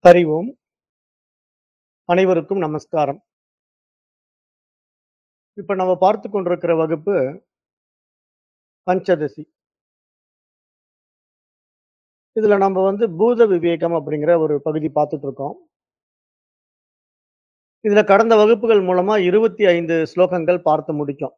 ஹரி ஓம். அனைவருக்கும் நமஸ்காரம். இப்ப நம்ம பார்த்துக் கொண்டிருக்கிற வகுப்பு பஞ்சதசி. இதுல நம்ம வந்து பூத விவேகம் அப்படிங்கிற ஒரு பகுதி பார்த்துட்டு இருக்கோம். இதுல கடந்த வகுப்புகள் மூலமா 25 ஸ்லோகங்கள் பார்த்து முடிச்சோம்.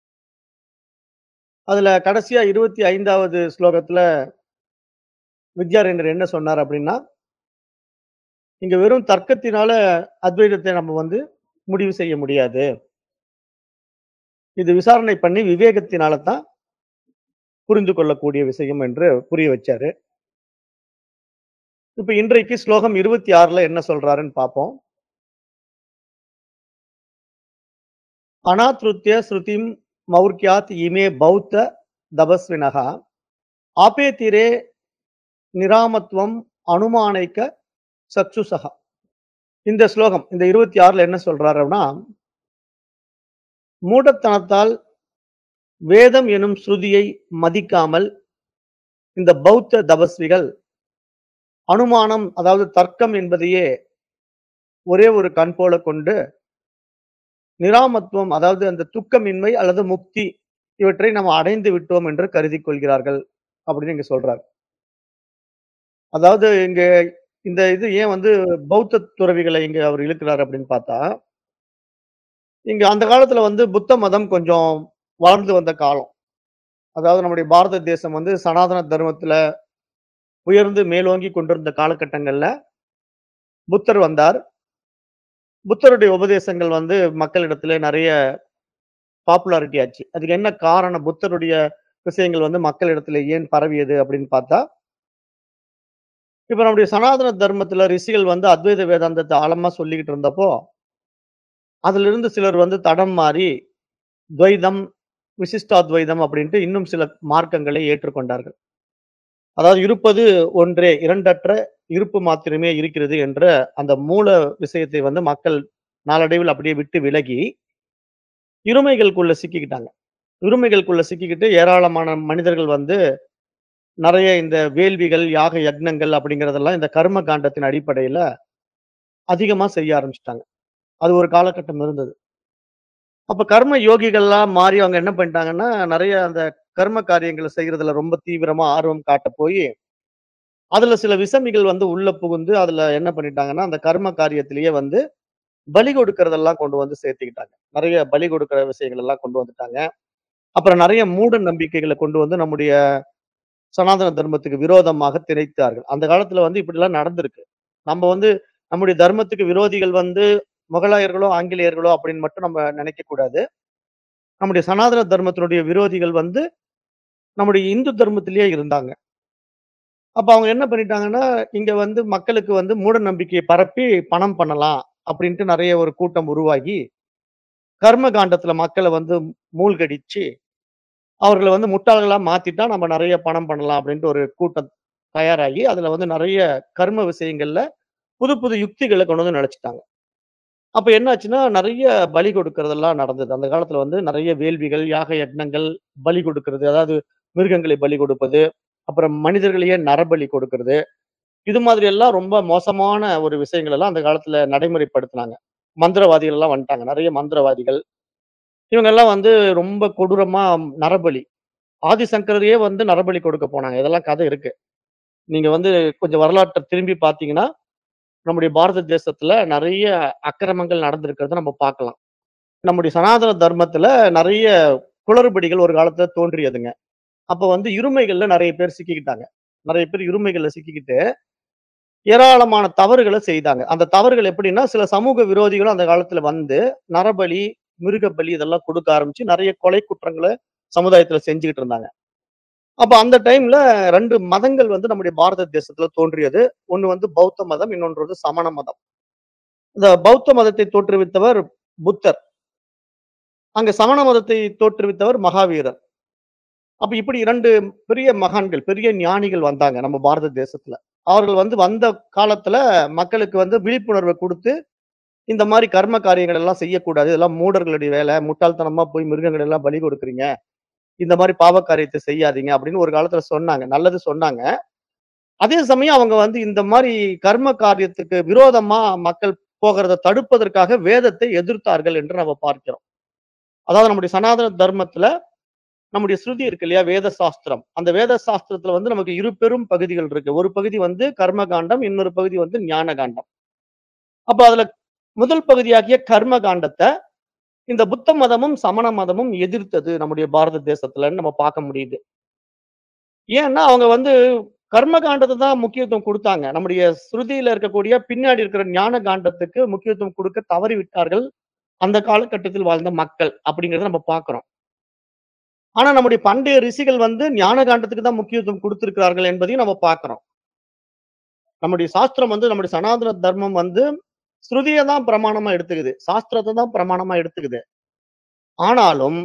அதுல கடைசியா 25வது ஸ்லோகத்துல வித்யாரண்யர் என்ன சொன்னார் அப்படின்னா, இங்க வெறும் தர்க்கத்தினால அத்வைதத்தை நம்ம வந்து முடிவு செய்ய முடியாது. இது விசாரணை பண்ணி விவேகத்தினால தான் புரிந்து கொள்ளக்கூடிய விஷயம் என்று புரிய வச்சாரு. இப்ப இன்றைக்கு ஸ்லோகம் 26ல என்ன சொல்றாருன்னு பார்ப்போம். அநாத்ருத்ய ஸ்ருதிம் மௌர்க்யாத் இமே பௌத்த தபஸ்வினः ஆபேதிரே நிராமத்வம் அனுமானைக்க சக்ஷுசः. இந்த ஸ்லோகம் இந்த 26ல என்ன சொல்றாரு அப்படின்னா, மூடத்தனத்தால் வேதம் எனும் ஸ்ருதியை மதிக்காமல் இந்த பௌத்த தபஸ்விகள் அனுமானம் அதாவது தர்க்கம் என்பதையே ஒரே ஒரு கண் போல கொண்டு நிராமத்துவம் அதாவது அந்த துக்கமின்மை அல்லது முக்தி இவற்றை நம்ம அடைந்து விட்டோம் என்று கருதி கொள்கிறார்கள் அப்படின்னு இங்க சொல்றார். அதாவது இங்க இந்த இது ஏன் வந்து பௌத்த துறவிகளை இங்க அவர் இழுக்கிறார் அப்படின்னு பார்த்தா, இங்க அந்த காலத்துல வந்து புத்த மதம் கொஞ்சம் வளர்ந்து வந்த காலம். அதாவது நம்முடைய பாரத தேசம் வந்து சனாதன தர்மத்துல உயர்ந்து மேலோங்கி கொண்டிருந்த காலகட்டங்கள்ல புத்தர் வந்தார். புத்தருடைய உபதேசங்கள் வந்து மக்களிடத்துல நிறைய பாப்புலாரிட்டி ஆச்சு. அதுக்கு என்ன காரணம்? புத்தருடைய விஷயங்கள் வந்து மக்களிடத்துல ஏன் பரவியது அப்படின்னு பார்த்தா, இப்ப நம்முடைய சனாதன தர்மத்துல ரிஷிகள் வந்து அத்வைத வேதாந்தத்தை ஆழமா சொல்லிக்கிட்டு இருந்தப்போ, அதிலிருந்து சிலர் வந்து தடம் மாறி துவைதம், விசிஷ்டாத்வைதம் அப்படின்ட்டு இன்னும் சில மார்க்கங்களை ஏற்றுக்கொண்டார்கள். அதாவது இருப்பது ஒன்றே, இரண்டற்ற இருப்பு மாத்திரமே இருக்கிறது என்ற அந்த மூல விஷயத்தை வந்து மக்கள் நாளடைவில் அப்படியே விட்டு விலகி, இருமைகளுக்குள்ள சிக்கிக்கிட்டாங்க. இருமைகளுக்குள்ள சிக்கிக்கிட்டு ஏராளமான மனிதர்கள் வந்து நிறைய இந்த வேள்விகள், யாக யக்னங்கள் அப்படிங்கிறதெல்லாம் இந்த கர்ம காண்டத்தின் அடிப்படையில அதிகமா செய்ய ஆரம்பிச்சுட்டாங்க. அது ஒரு காலகட்டம் இருந்தது. அப்ப கர்ம யோகிகள்லாம் மாறி அவங்க என்ன பண்ணிட்டாங்கன்னா, நிறைய அந்த கர்ம காரியங்கள செய்யறதுல ரொம்ப தீவிரமா ஆர்வம் காட்ட போயி, அதுல சில விசமிகள் வந்து உள்ள புகுந்து அதுல என்ன பண்ணிட்டாங்கன்னா, அந்த கர்ம காரியத்திலேயே வந்து பலி கொடுக்கிறதெல்லாம் கொண்டு வந்து சேர்த்துக்கிட்டாங்க. நிறைய பலி கொடுக்கிற விஷயங்கள் எல்லாம் கொண்டு வந்துட்டாங்க. அப்புறம் நிறைய மூட நம்பிக்கைகள கொண்டு வந்து நம்முடைய சனாதன தர்மத்துக்கு விரோதமாக திணித்தார்கள். அந்த காலத்துல வந்து இப்படிலாம் நடந்திருக்கு. நம்ம வந்து நம்முடைய தர்மத்துக்கு விரோதிகள் வந்து முகலாயர்களோ, ஆங்கிலேயர்களோ அப்படின்னு மட்டும் நம்ம நினைக்கக் கூடாது. நம்முடைய சனாதன தர்மத்தினுடைய விரோதிகள் வந்து நம்முடைய இந்து தர்மத்திலேயே இருந்தாங்க. அப்ப அவங்க என்ன பண்ணிட்டாங்கன்னா, இங்க வந்து மக்களுக்கு வந்து மூட நம்பிக்கைய பரப்பி பணம் பண்ணலாம் அப்படின்ட்டு நிறைய ஒரு கூட்டம் உருவாகி, கர்ம காண்டத்துல மக்கள வந்து மூழ்கடிச்சு, அவர்கள வந்து முட்டாள்களா மாத்திட்டா நம்ம நிறைய பணம் பண்ணலாம் அப்படின்ட்டு ஒரு கூட்டம் தயாராகி, அதுல வந்து நிறைய கர்ம விஷயங்கள்ல புது புது யுக்திகள கொண்டு வந்து நுழைச்சுட்டாங்க. அப்ப என்ன ஆச்சுன்னா, நிறைய பலி கொடுக்கிறதெல்லாம் நடந்தது. அந்த காலத்துல வந்து நிறைய வேள்விகள், யாக யக்னங்கள், பலி கொடுக்கிறது. அதாவது மிருகங்களை பலி கொடுப்பது, அப்புறம் மனிதர்களையே நரபலி கொடுக்கிறது. இது மாதிரி எல்லாம் ரொம்ப மோசமான ஒரு விஷயங்கள் எல்லாம் அந்த காலத்துல நடைமுறைப்படுத்துனாங்க. மந்திரவாதிகள் எல்லாம் வந்துட்டாங்க. நிறைய மந்திரவாதிகள். இவங்க எல்லாம் வந்து ரொம்ப கொடூரமா நரபலி. ஆதிசங்கரரையே வந்து நரபலி கொடுக்க போனாங்க. இதெல்லாம் கதை இருக்கு. நீங்க வந்து கொஞ்சம் வரலாற்ற திரும்பி பார்த்தீங்கன்னா, நம்முடைய பாரத தேசத்துல நிறைய அக்கிரமங்கள் நடந்திருக்கிறத நம்ம பார்க்கலாம். நம்முடைய சனாதன தர்மத்துல நிறைய குளறுபடிகள் ஒரு காலத்துல தோன்றியதுங்க. அப்ப வந்து இருமைகள்ல நிறைய பேர் சிக்கிக்கிட்டாங்க. நிறைய பேர் இருமைகள்ல சிக்கிக்கிட்டு, ஏராளமான தவறுகள செய்தாங்க. அந்த தவறுகள் எப்படின்னா, சில சமூக விரோதிகளும் அந்த காலத்துல வந்து நரபலி, மிருகபலி இதெல்லாம் கொடுக்க ஆரம்பிச்சு நிறைய கொலை குற்றங்கள சமுதாயத்துல செஞ்சுகிட்டு இருந்தாங்க. அப்ப அந்த டைம்ல 2 மதங்கள் வந்து நம்முடைய பாரத தேசத்துல தோன்றியது. ஒண்ணு வந்து பௌத்த மதம், இன்னொன்று வந்து சமண மதம். இந்த பௌத்த மதத்தை தோற்றுவித்தவர் புத்தர். அங்க சமண மதத்தை தோற்றுவித்தவர் மகாவீரர். அப்ப இப்படி 2 பெரிய மகான்கள், பெரிய ஞானிகள் வந்தாங்க நம்ம பாரத தேசத்துல. அவர்கள் வந்து வந்த காலத்துல மக்களுக்கு வந்து விழிப்புணர்வ குடுத்து, இந்த மாரி கர்ம காரியங்கள் எல்லாம் செய்யக்கூடாது. இதெல்லாம் மூடர்களுடைய வேலை. முட்டாள்தனமா போய் மிருகங்கள் எல்லாம் பலி கொடுக்குறீங்க. இந்த மாரி பாவ காரியத்த செய்யாதீங்க அப்படின்னு ஒரு காலத்துல சொன்னாங்க. நல்லது சொன்னாங்க. அதே சமயம் அவங்க வந்து இந்த மாரி கர்ம காரியத்துக்கு விரோதமா மக்கள் போகிறத தடுப்பதற்காக வேதத்தை எதிர்த்தார்கள் என்று நம்ம பார்க்கிறோம். அதாவது நம்முடைய சனாதன தர்மத்துல நம்முடைய ஸ்ருதி இருக்கு இல்லையா? வேத சாஸ்திரம். அந்த வேத சாஸ்திரத்துல வந்து நமக்கு 2 பெரும் பகுதிகள் இருக்கு. ஒரு பகுதி வந்து கர்ம காண்டம், இன்னொரு பகுதி வந்து ஞான காண்டம். அப்ப அதுல முதல் பகுதியாகிய கர்ம காண்டத்த இந்த புத்த மதமும், சமண மதமும் எதிர்த்தது நம்முடைய பாரத தேசத்துலன்னு நம்ம பார்க்க முடியுது. ஏன்னா, அவங்க வந்து கர்ம காண்டத்த தான் முக்கியத்துவம் குடுத்தாங்க. நம்முடைய ஸ்ருதியில இருக்கக்கூடிய பின்னாடி இருக்கிற ஞான காண்டத்துக்கு முக்கியத்துவம் குடுக்க தவறிவிட்டார்கள். அந்த காலகட்டத்தில் வாழ்ந்த மக்கள் அப்படிங்கிறத நம்ம பார்க்கிறோம். ஆனா, நம்முடைய பண்டைய ரிஷிகள் வந்து ஞான காண்டத்துக்கு தான் முக்கியத்துவம் குடுத்திருக்கிறார்கள் என்பதையும் நம்ம பார்க்கிறோம். நம்முடைய சாஸ்திரம் வந்து நம்முடைய சனாதன தர்மம் வந்து ஸ்ருதிய தான் பிரமாணமா எடுத்துக்குது. சாஸ்திரத்த தான் பிரமாணமா எடுத்துக்குது. ஆனாலும்,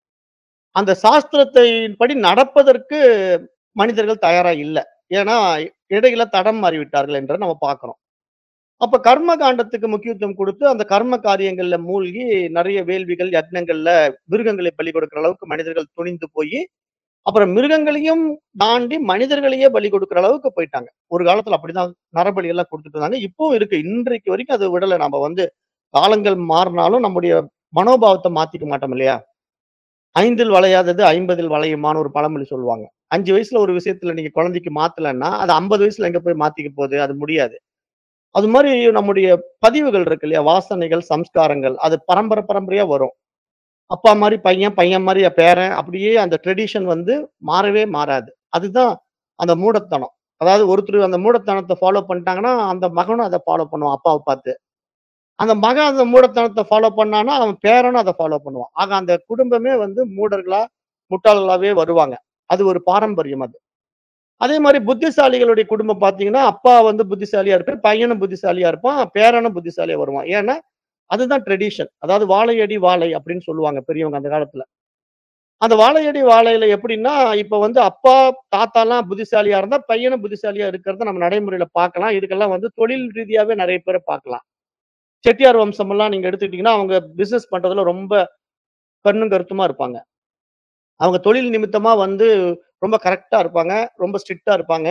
அந்த சாஸ்திரத்தின்படி நடப்பதற்கு மனிதர்கள் தயாரா இல்ல. ஏன்னா, இடையில தடம் மாறிவிட்டார்கள் என்று நம்ம பார்க்கிறோம். அப்ப கர்ம காண்டத்துக்கு முக்கியத்துவம் குடுத்து, அந்த கர்ம காரியங்கள்ல மூழ்கி நெறைய வேள்விகள், யக்னங்கள்ல மிருகங்களை பலி கொடுக்கிற அளவுக்கு மனிதர்கள் துணிந்து போயி, அப்புறம் மிருகங்களையும் தாண்டி மனிதர்களையே பலி கொடுக்கிற அளவுக்கு போயிட்டாங்க. ஒரு காலத்துல அப்படிதான் நரபலி எல்லாம் குடுத்துட்டு இருந்தாங்க. இப்பவும் இருக்கு. இன்றைக்கு வரைக்கும் அது விடல. நம்ம வந்து காலங்கள் மாறினாலும் நம்முடைய மனோபாவத்த மாத்திக்க மாட்டோம் இல்லையா? "ஐந்தில் வளையாதது ஐம்பதில் வளையுமான்னு" ஒரு பழமொழி சொல்லுவாங்க. 5 வயசுல ஒரு விஷயத்துல நீங்க குழந்தைக்கு மாத்தலன்னா, அது 50 வயசுல எங்க போய் மாத்திக்க போது? அது முடியாது. அது மாரி நம்முடைய பதிவுகள் இருக்கு இல்லையா? வாசனைகள், சம்ஸ்காரங்கள் அது பரம்பரை பரம்பரையா வரும். அப்பா மாரி பையன், பையன் மாரி பேரன் அப்படியே அந்த ட்ரெடிஷன் வந்து மாறவே மாறாது. அதுதான் அந்த மூடத்தனம். அதாவது ஒருத்தர் அந்த மூடத்தனத்த ஃபாலோ பண்ணிட்டாங்கன்னா, அந்த மகனும் அத ஃபாலோ பண்ணுவான் அப்பாவ பார்த்து. அந்த மகன் அந்த மூடத்தனத்த ஃபாலோ பண்ணான்னா, அவன் பேரனும் அத ஃபாலோ பண்ணுவான். ஆக அந்த குடும்பமே வந்து மூடர்களா, முட்டாள்களாவே வருவாங்க. அது ஒரு பாரம்பரியம் அது. அதே மாரி புத்திசாலிகளுடைய குடும்பம் பார்த்தீங்கன்னா, அப்பா வந்து புத்திசாலியா இருப்பார், பையனும் புத்திசாலியா இருப்பான், பேரனும் புத்திசாலியா வருவான். ஏன்னா, அதுதான் ட்ரெடிஷன். அதாவது "வாழையடி வாழை" அப்படின்னு சொல்லுவாங்க பெரியவங்க அந்த காலத்துல. அந்த வாழையடி வாழையில எப்படின்னா, இப்ப வந்து அப்பா, தாத்தாலாம் புத்திசாலியா இருந்தா, பையனும் புத்திசாலியா இருக்கிறத நம்ம நடைமுறையில பார்க்கலாம். இதுக்கெல்லாம் வந்து தொழில் ரீதியாவே நெறைய பேர பார்க்கலாம். செட்டியார் வம்சமெல்லாம் நீங்க எடுத்துக்கிட்டீங்கன்னா, அவங்க பிசினஸ் பண்றதுல ரொம்ப கண்ணும் கருத்துமா இருப்பாங்க. அவங்க தொழில் நிமித்தமா வந்து ரொம்ப கரெக்ட்டா இருப்பாங்க. ரொம்ப ஸ்ட்ரிக்ட்டா இருப்பாங்க.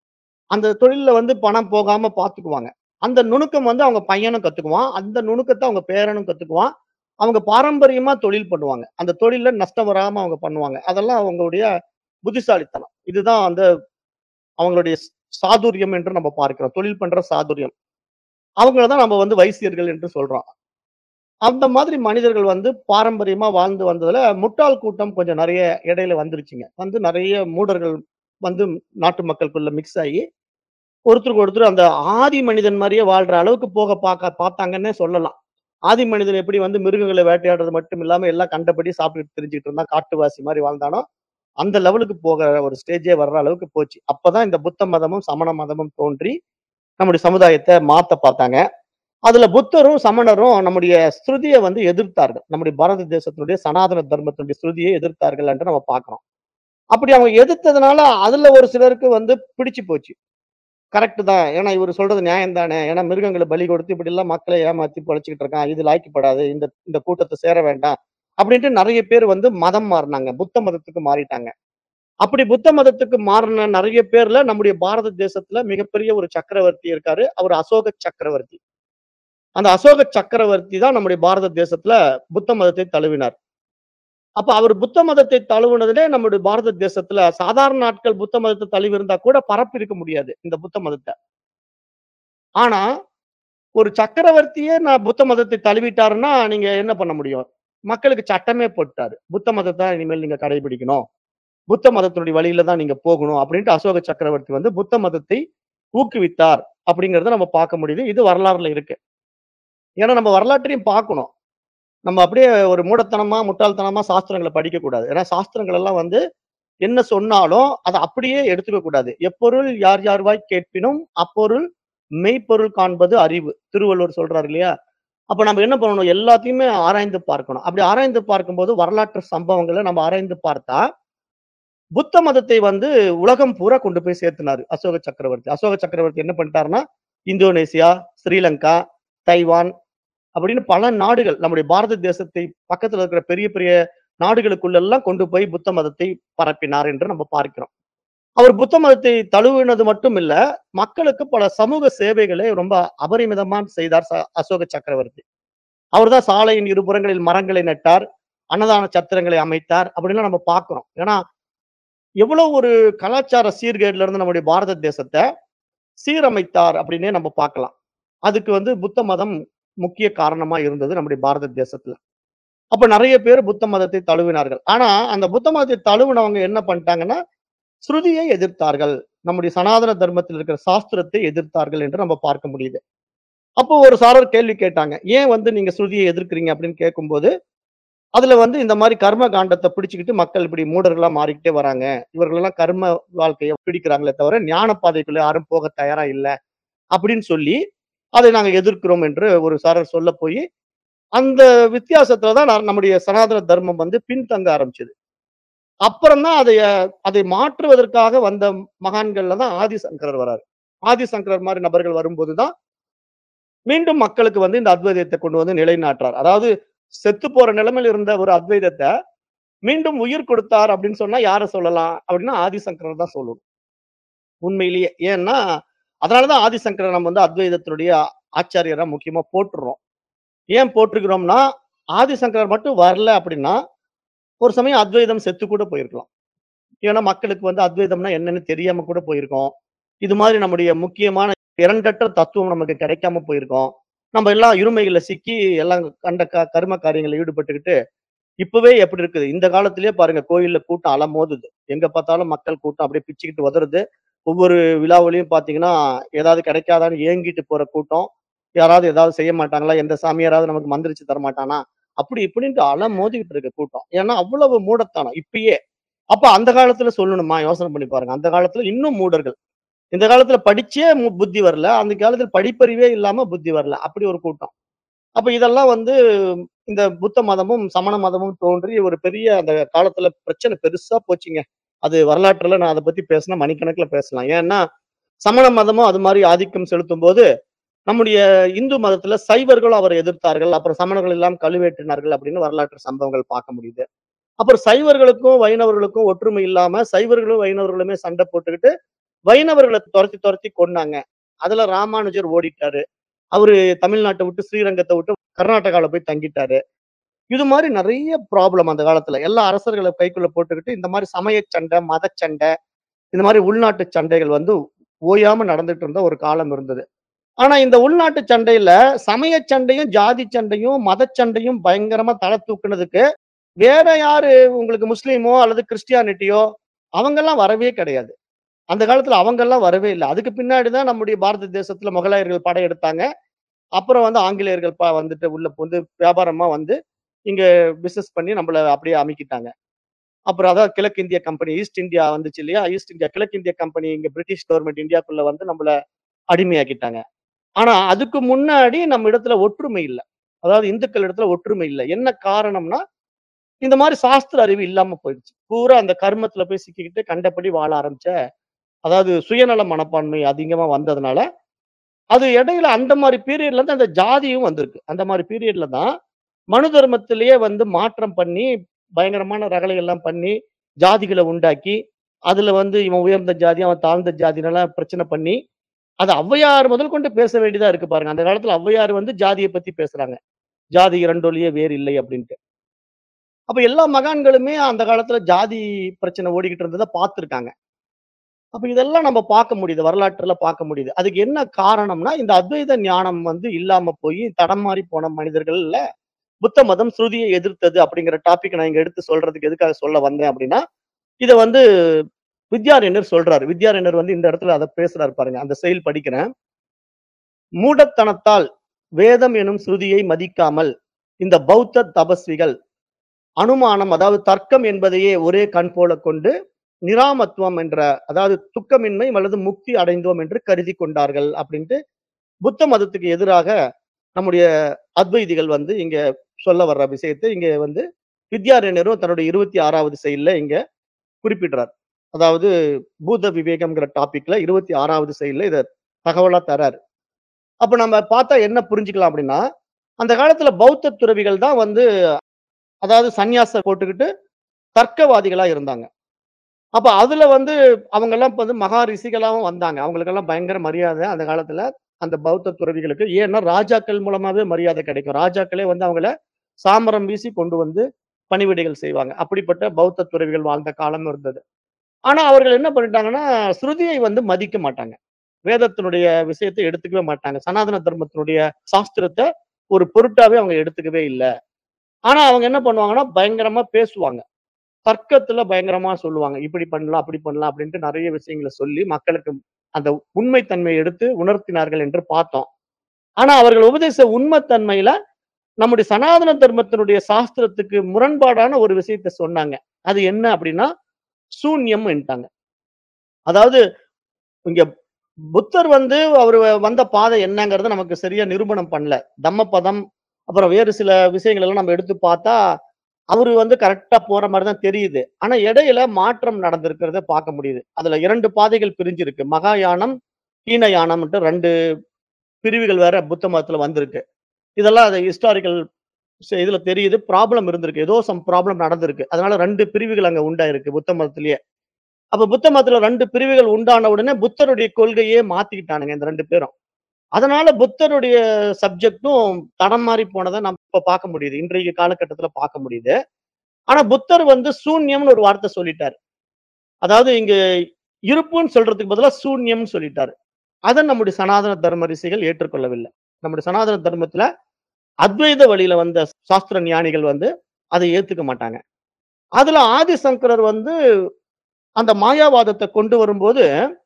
அந்த தொழில்ல வந்து பணம் போகாம பார்த்துக்குவாங்க. அந்த நுணுக்கம் வந்து அவங்க பையனும் கத்துக்குவான். அந்த நுணுக்கத்த அவங்க பேரனும் கத்துக்குவான். அவங்க பாரம்பரியமா தொழில் பண்ணுவாங்க. அந்த தொழில்ல நஷ்டம் வராம அவங்க பண்ணுவாங்க. அதெல்லாம் அவங்களுடைய புத்திசாலித்தனம். இதுதான் வந்து அவங்களுடைய ஸ் சாதுரியம் என்று நம்ம பார்க்கிறோம். தொழில் பண்ற சாதுரியம். அவங்கள தான் நம்ம வந்து வைசியர்கள் என்று சொல்றோம். அந்த மாதிரி மனிதர்கள் வந்து பாரம்பரியமா வாழ்ந்து வந்ததுல, முட்டாள் கூட்டம் கொஞ்சம் நெறைய இடையில வந்துருச்சுங்க. வந்து நெறைய மூடர்கள் வந்து நாட்டு மக்களுக்குள்ள மிக்ஸ் ஆயி, ஒருத்தருக்கு ஒருத்தர் அந்த ஆதி மனிதன் மாரியே வாழ்ற அளவுக்கு போக பாக்க பார்த்தாங்கன்னே சொல்லலாம். ஆதி மனிதன் எப்படி வந்து மிருகங்கள வேட்டையாடுறது மட்டும் இல்லாம எல்லாம் கண்டபடி சாப்பிட்டுட்டு திரிஞ்சுட்டு இருந்தான், காட்டுவாசி மாரி வாழ்ந்தானோ, அந்த லெவலுக்கு போக ஒரு ஸ்டேஜே வர்ற அளவுக்கு போச்சு. அப்பதான் இந்த புத்த மதமும், சமண மதமும் தோன்றி, நம்முடைய சமுதாயத்த மாத்த பார்த்தாங்க. அதுல புத்தரும், சமணரும் நம்முடைய ஸ்ருதிய வந்து எதிர்த்தார்கள். நம்முடைய பாரத தேசத்தினுடைய சனாதன தர்மத்தினுடைய ஸ்ருதியை எதிர்த்தார்கள் என்று நம்ம பார்க்கிறோம். அப்படி அவங்க எதிர்த்ததுனால, அதுல ஒரு சிலருக்கு வந்து பிடிச்சு போச்சு. கரெக்ட் தான். ஏன்னா இவரு சொல்றது நியாயம் தானே. ஏன்னா மிருகங்கள பலி கொடுத்து இப்படிலாம் மக்கள ஏமாத்தி பொழச்சுக்கிட்டு இருக்கான். இது லாய்க்கப்படாது. இந்த இந்த கூட்டத்த சேர வேண்டாம். அப்படின்ட்டு நெறைய பேர் வந்து மதம் மாறுனாங்க. புத்த மதத்துக்கு மாறிட்டாங்க. அப்படி புத்த மதத்துக்கு மாறுன நெறைய பேர்ல நம்முடைய பாரத தேசத்துல மிகப்பெரிய ஒரு சக்கரவர்த்தி இருக்காரு. அவரு அசோக சக்கரவர்த்தி. அந்த அசோக சக்கரவர்த்தி தான் நம்முடைய பாரத தேசத்துல புத்த மதத்தை தழுவினார். அப்ப அவரு புத்த மதத்தை தழுவுனதிலே நம்முடைய பாரத தேசத்துல சாதாரண நாட்கள் புத்த மதத்த தழுவி இருந்தா கூட பரப்பியிருக்க முடியாது. இந்த புத்த மதத்த. ஆனா, ஒரு சக்கரவர்த்தியே நான் புத்த மதத்தை தழுவிட்டாருன்னா, நீங்க என்ன பண்ண முடியும்? மக்களுக்கு சட்டமே போட்டுட்டாரு. புத்த மதத்த தான் இனிமேல் நீங்க கடைபிடிக்கணும். புத்த மதத்தினுடைய வழியில தான் நீங்க போகணும் அப்படின்ட்டு அசோக சக்கரவர்த்தி வந்து புத்த மதத்தை ஊக்குவித்தார் அப்படிங்கிறத நம்ம பார்க்க முடியுது. இது வரலாறுல இருக்கு. ஏன்னா நம்ம வரலாற்றையும் பார்க்கணும். நம்ம அப்படியே ஒரு மூடத்தனமா, முட்டாள்தனமா சாஸ்திரங்கள படிக்கக்கூடாது. ஏன்னா சாஸ்திரங்கள் எல்லாம் வந்து என்ன சொன்னாலும், அத அப்படியே எடுத்துக்க கூடாது. "எப்பொருள் யார் யார்வாய் கேட்பினும், அப்பொருள் மெய்ப்பொருள் காண்பது அறிவு." திருவள்ளுவர் சொல்றாரு இல்லையா? அப்ப நம்ம என்ன பண்ணணும்? எல்லாத்தையுமே ஆராய்ந்து பார்க்கணும். அப்படி ஆராய்ந்து பார்க்கும்போது வரலாற்று சம்பவங்கள நம்ம ஆராய்ந்து பார்த்தா, புத்த மதத்தை வந்து உலகம் பூரா கொண்டு போய் சேர்த்துனாரு அசோக சக்கரவர்த்தி. அசோக சக்கரவர்த்தி என்ன பண்ணிட்டாருன்னா, இந்தோனேசியா, ஸ்ரீலங்கா, தைவான் அப்படின்னு பல நாடுகள் நம்முடைய பாரத தேசத்தை பக்கத்துல இருக்கிற பெரிய பெரிய நாடுகளுக்குள்ள எல்லாம் கொண்டு போய் புத்த மதத்தை பரப்பினார் என்று நம்ம பார்க்கிறோம். அவர் புத்த மதத்தை தழுவினது மட்டும் இல்ல, மக்களுக்கு பல சமூக சேவைகளை ரொம்ப அபரிமிதமா செய்தார் ச அசோக சக்கரவர்த்தி. அவர்தான் சாலையின் இருபுறங்களில் மரங்களை நட்டார். அன்னதான சத்திரங்களை அமைத்தார். அப்படிலாம் நம்ம பார்க்கிறோம். ஏன்னா, எவ்வளவு ஒரு கலாச்சார சீர்கேடுல இருந்து நம்முடைய பாரத தேசத்த சீரமைத்தார் அப்படின்னே நம்ம பார்க்கலாம். அதுக்கு வந்து புத்த மதம் முக்கிய காரணமா இருந்தது நம்முடைய பாரத தேசத்துல. அப்ப நெறைய பேர் புத்த மதத்தை தழுவினார்கள். ஆனா, அந்த புத்த மதத்தை தழுவினவங்க என்ன பண்ணிட்டாங்கன்னா, ஸ்ருதியை எதிர்த்தார்கள். நம்முடைய சனாதன தர்மத்தில் இருக்கிற சாஸ்திரத்தை எதிர்த்தார்கள் என்று நம்ம பார்க்க முடியுது. அப்போ ஒரு சாரர் கேள்வி கேட்டாங்க. ஏன் வந்து நீங்க ஸ்ருதியை எதிர்க்கிறீங்க அப்படின்னு கேட்கும்போது, அதுல வந்து இந்த மாரி கர்ம காண்டத்த பிடிச்சுக்கிட்டு மக்கள் இப்படி மூடர்களா மாறிக்கிட்டே வராங்க. இவர்களெல்லாம் கர்ம வாழ்க்கைய பிடிக்கிறாங்களே தவிர, ஞான பாதைக்குள்ள யாரும் போக தயாரா இல்ல. அப்படின்னு சொல்லி, அதை நாங்க எதிர்க்கிறோம் என்று ஒரு சாரர் சொல்ல போயி, அந்த வித்தியாசத்துல தான் நான் நம்முடைய சனாதன தர்மம் வந்து பின்தங்க ஆரம்பிச்சது. அப்புறம் தான் அதைய அதை மாற்றுவதற்காக வந்த மகான்கள்ல தான் ஆதிசங்கரர் வராரு. ஆதிசங்கரர் மாரி நபர்கள் வரும்போது தான் மீண்டும் மக்களுக்கு வந்து இந்த அத்வைதத்த கொண்டு வந்து நிலைநாட்டுறார். அதாவது செத்து போற நிலைமையில இருந்த ஒரு அத்வைதத்த மீண்டும் உயிர் கொடுத்தார் அப்படின்னு சொன்னா யார சொல்லலாம்? அப்படின்னா ஆதிசங்கரர் தான் சொல்லணும். உண்மையிலேயே. ஏன்னா, அதனால தான் ஆதிசங்கரர் நம்ம வந்து அத்வைதத்தினுடைய ஆச்சாரியரா முக்கியமா போற்றுறோம். ஏன் போற்றுகிறோம்னா, ஆதிசங்கரர் மட்டும் வரல அப்படின்னா, ஒரு சமயம் அத்வைதம் செத்து கூட போயிருக்கலாம். ஏன்னா, மக்களுக்கு வந்து அத்வைதம்னா என்னன்னு தெரியாம கூட போயிருக்கும். இது மாதிரி நம்முடைய முக்கியமான இரண்டற்ற தத்துவம் நமக்கு கிடைக்காம போயிருக்கும். நம்ம எல்லாம் இருமைகள்ல சிக்கி எல்லாம் கண்ட க கர்ம காரியங்கள்ல ஈடுபட்டுக்கிட்டு, இப்பவே எப்படி இருக்குது? இந்த காலத்திலேயே பாருங்க கோயில்ல கூட்டம் அலமோதுது. எங்க பார்த்தாலும் மக்கள் கூட்டம் அப்படியே பிச்சுக்கிட்டு உதறுது. ஒவ்வொரு விழாவிலயும் பார்த்தீங்கன்னா, ஏதாவது கிடைக்காதான்னு ஏங்கிட்டு போற கூட்டம். யாராவது ஏதாவது செய்ய மாட்டாங்களா? எந்த சாமியாராவது நமக்கு மந்திரிச்சு தரமாட்டானா? அப்படி இப்படின்ட்டு அலமோதிக்கிட்டு இருக்க கூட்டம். ஏன்னா, அவ்வளவு மூடத்தனம் இப்பயே. அப்ப அந்த காலத்துல சொல்லணுமா? யோசனை பண்ணி பாருங்க. அந்த காலத்துல இன்னும் மூடர்கள். இந்த காலத்துல படிச்சே மு புத்தி வரல. அந்த காலத்துல படிப்பறிவே இல்லாம புத்தி வரல. அப்படி ஒரு கூட்டம். அப்ப இதெல்லாம் வந்து இந்த புத்த மதமும், சமண மதமும் தோன்றி ஒரு பெரிய அந்த காலத்துல பிரச்சனை பெருசா போச்சுங்க. அது வரலாற்றுல நான் அத பத்தி பேசினா மணிக்கணக்குல பேசலாம். ஏன்னா, சமண மதமும் அது மாரி ஆதிக்கம் செலுத்தும்போது, நம்முடைய இந்து மதத்துல சைவர்களும் அவரை எதிர்த்தார்கள். அப்புறம் சமணர்கள் எல்லாம் கழுவேற்றினார்கள் அப்படின்னு வரலாற்று சம்பவங்கள் பார்க்க முடியுது. அப்புறம் சைவர்களுக்கும், வைணவர்களுக்கும் ஒற்றுமை இல்லாம சைவர்களும், வைணவர்களுமே சண்டை போட்டுக்கிட்டு, வைணவர்கள தொரத்தி தொரத்தி கொன்னாங்க. அதுல ராமானுஜர் ஓடிட்டாரு. அவரு தமிழ்நாட்ட விட்டு ஸ்ரீரங்கத்த விட்டு கர்நாடகால போய் தங்கிட்டாரு. இது மாரி நெறைய ப்ராப்ளம் அந்த காலத்துல. எல்லா அரசர்கள கைக்குள்ள போட்டுக்கிட்டு இந்த மாரி சமய சண்டை, மதச் சண்டை, இந்த மாரி உள்நாட்டு சண்டைகள் வந்து ஓயாம நடந்துட்டு இருந்த ஒரு காலம் இருந்தது. ஆனா இந்த உள்நாட்டு சண்டையில சமய சண்டையும், ஜாதி சண்டையும், மதச் சண்டையும் பயங்கரமா தல தூக்குனதுக்கு, வேற யாரு உங்களுக்கு முஸ்லீமோ அல்லது கிறிஸ்டியானிட்டியோ அவங்கலாம் வரவே கிடையாது. அந்த காலத்துல அவங்கலாம் வரவே இல்ல. அதுக்கு பின்னாடி தான் நம்முடைய பாரத தேசத்துல முகலாயர்கள் படையெடுத்தாங்க. அப்புறம் வந்து ஆங்கிலேயர்கள் ப வந்துட்டு உள்ள புகுந்து வியாபாரமா வந்து, இங்க பிசினஸ் பண்ணி நம்மள அப்படியே அமுக்கிட்டாங்க. அப்புறம் அதான் கிழக்கிந்திய கம்பெனி, ஈஸ்ட் இந்தியா வந்துச்சு இல்லையா? ஈஸ்ட் இந்தியா கிழக்கிந்திய கம்பெனி இங்க பிரிட்டிஷ் கவர்ன்மென்ட் இந்தியாக்குள்ள வந்து நம்மள அடிமையாக்கிட்டாங்க. ஆனா அதுக்கு முன்னாடி நம்ம இடத்துல ஒற்றுமை இல்ல. அதாவது இந்துக்கள் இடத்துல ஒற்றுமை இல்ல. என்ன காரணம்னா, இந்த மாரி சாஸ்திர அறிவு இல்லாம போயிடுச்சு. பூரா அந்த கர்மத்துல போய் சிக்கிக்கிட்டு கண்டபடி வாழ ஆரம்பிச்ச, அதாவது சுயநல மனப்பான்மை அதிகமா வந்ததுனால, அது இடையில அந்த மாரி பீரியட்ல தான் அந்த ஜாதியும் வந்திருக்கு. அந்த மாரி பீரியட்ல தான் மனு தர்மத்திலேயே வந்து மாற்றம் பண்ணி, பயங்கரமான ரகளை எல்லாம் பண்ணி, ஜாதிகள உண்டாக்கி, அதுல வந்து இவன் உயர்ந்த ஜாதி, அவன் தாழ்ந்த ஜாதின்னெல்லாம் பிரச்சனை பண்ணி, அது ஔவையார் முதல் கொண்டு பேச வேண்டியதா இருக்கு பாருங்க. அந்த காலத்துல ஔவையார் வந்து ஜாதிய பத்தி பேசுறாங்க. "ஜாதி இரண்டொழிய வேறு இல்லை" அப்படின்ட்டு. அப்ப எல்லா மகான்களுமே அந்த காலத்துல ஜாதி பிரச்சனை ஓடிக்கிட்டு இருந்தத பார்த்திருக்காங்க. அப்ப இதெல்லாம் நம்ம பார்க்க முடியுது. வரலாற்றுல பார்க்க முடியுது. அதுக்கு என்ன காரணம்னா, இந்த அத்வைத ஞானம் வந்து இல்லாம போயி தடமாறி போன மனிதர்கள்ல, புத்த மதம் ஸ்ருதியை எதிர்த்தது அப்படிங்கிற டாபிக் நான் இங்க எடுத்து சொல்றதுக்கு எதுக்காக சொல்ல வந்தேன் அப்படின்னா, இத வந்து வித்யாரண்யர் சொல்றாரு. வித்யாரண்யர் வந்து இந்த இடத்துல அத பேசுறாரு பாருங்க. அந்த செயல் படிக்கிறேன். "மூடத்தனத்தால் வேதம் எனும் ஸ்ருதியை மதிக்காமல், இந்த பௌத்த தபஸ்விகள் அனுமானம் அதாவது தர்க்கம் என்பதையே ஒரே கண் போலக் கொண்டு, நிராமத்துவம் என்ற அதாவது துக்கமின்மை அல்லது முக்தி அடைந்தோம் என்று கருதிக் கொண்டார்கள்" அப்படின்ட்டு புத்த மதத்துக்கு எதிராக நம்முடைய அத்வைதிகள் வந்து இங்க சொல்ல வர்ற விஷயத்தை இங்க வந்து வித்யாரண்யரும் தன்னுடைய 26வது செயல்ல இங்க குறிப்பிடுறார். அதாவது பூத விவேகம்ங்கிற டாபிக்ல 26வது செயல்ல இத தகவலா தராரு. அப்ப நம்ம பார்த்தா என்ன புரிஞ்சுக்கலாம் அப்படின்னா, அந்த காலத்துல பௌத்த துறவிகள் தான் வந்து அதாவது சந்நியாசம் போட்டுக்கிட்டு தர்க்கவாதிகளா இருந்தாங்க. அப்ப அதுல வந்து அவங்கலாம் இப்ப வந்து மகா ரிஷிகளாவும் வந்தாங்க. அவங்களுக்கெல்லாம் பயங்கர மரியாதை அந்த காலத்துல. அந்த பௌத்த துறவிகளுக்கு. ஏன்னா ராஜாக்கள் மூலமாவே மரியாதை கிடைக்கும். ராஜாக்களே வந்து அவங்கள சாமரம் வீசி கொண்டு வந்து பணிவிடைகள் செய்வாங்க. அப்படிப்பட்ட பௌத்த துறவிகள் வாழ்ந்த காலம் இருந்தது. ஆனா அவர்கள் என்ன பண்ணிட்டாங்கன்னா, ஸ்ருதியை வந்து மதிக்க மாட்டாங்க. வேதத்தினுடைய விஷயத்த எடுத்துக்கவே மாட்டாங்க. சனாதன தர்மத்தினுடைய சாஸ்திரத்த ஒரு பொருட்டாவே அவங்க எடுத்துக்கவே இல்ல. ஆனா அவங்க என்ன பண்ணுவாங்கன்னா, பயங்கரமா பேசுவாங்க. தர்க்கத்துல பயங்கரமா சொல்லுவாங்க. இப்படி பண்ணலாம், அப்படி பண்ணலாம் அப்படின்ட்டு நெறைய விஷயங்கள சொல்லி மக்களுக்கு அந்த உண்மை தன்மையை எடுத்து உணர்த்தினார்கள் என்று பார்த்தோம். ஆனா அவர்கள் உபதேச உண்மை தன்மையில நம்முடைய சனாதன தர்மத்தினுடைய சாஸ்திரத்துக்கு முரண்பாடான ஒரு விஷயத்த சொன்னாங்க. அது என்ன அப்படின்னா, சூன்யம்ன்ட்டாங்க. அதாவது இங்க புத்தர் வந்து அவரு வந்த பாதை என்னங்கிறத நமக்கு சரியா நிரூபணம் பண்ணல. தம்மபதம், அப்புறம் வேறு சில விஷயங்கள் எல்லாம் நம்ம எடுத்து பார்த்தா, அவரு வந்து கரெக்ட்டா போற மாரி தான் தெரியுது. ஆனா இடையில மாற்றம் நடந்திருக்கிறத பார்க்க முடியுது. அதுல 2 பாதைகள் பிரிஞ்சிருக்கு. மகாயானம், ஹீனயானம்ன்ட்டு 2 பிரிவுகள் வேற புத்த மதத்துல வந்திருக்கு. இதெல்லாம் அது ஹிஸ்டாரிக்கல் ஸ் இதுல தெரியுது. ப்ராப்ளம் இருந்திருக்கு. ஏதோ சம் ப்ராப்ளம் நடந்திருக்கு. அதனால 2 பிரிவுகள் அங்க உண்டாயிருக்கு புத்த மதத்திலேயே. அப்ப புத்த மதத்துல 2 பிரிவுகள் உண்டான உடனே புத்தருடைய கொள்கையே மாத்திக்கிட்டானுங்க இந்த 2 பேரும். அதனால புத்தருடைய சப்ஜெக்டும் தடம் மாறி போனத நம்ம இப்ப பார்க்க முடியுது. இன்றைய காலகட்டத்துல பார்க்க முடியுது. ஆனா புத்தர் வந்து சூன்யம்னு ஒரு வார்த்தை சொல்லிட்டாரு. அதாவது இங்க இருப்புன்னு சொல்றதுக்கு பதிலா சூன்யம்னு சொல்லிட்டாரு. அத நம்முடைய சனாதன தர்ம ரிஷிகள் ஏற்றுக்கொள்ளவில்லை. நம்முடைய சனாதன தர்மத்துல அத்வைத வழியில வந்த சாஸ்திர ஞானிகள் வந்து அதை ஏத்துக்க மாட்டாங்க. அதுல ஆதிசங்கரர் வந்து அந்த மாயாவாதத்த கொண்டு வரும்போது,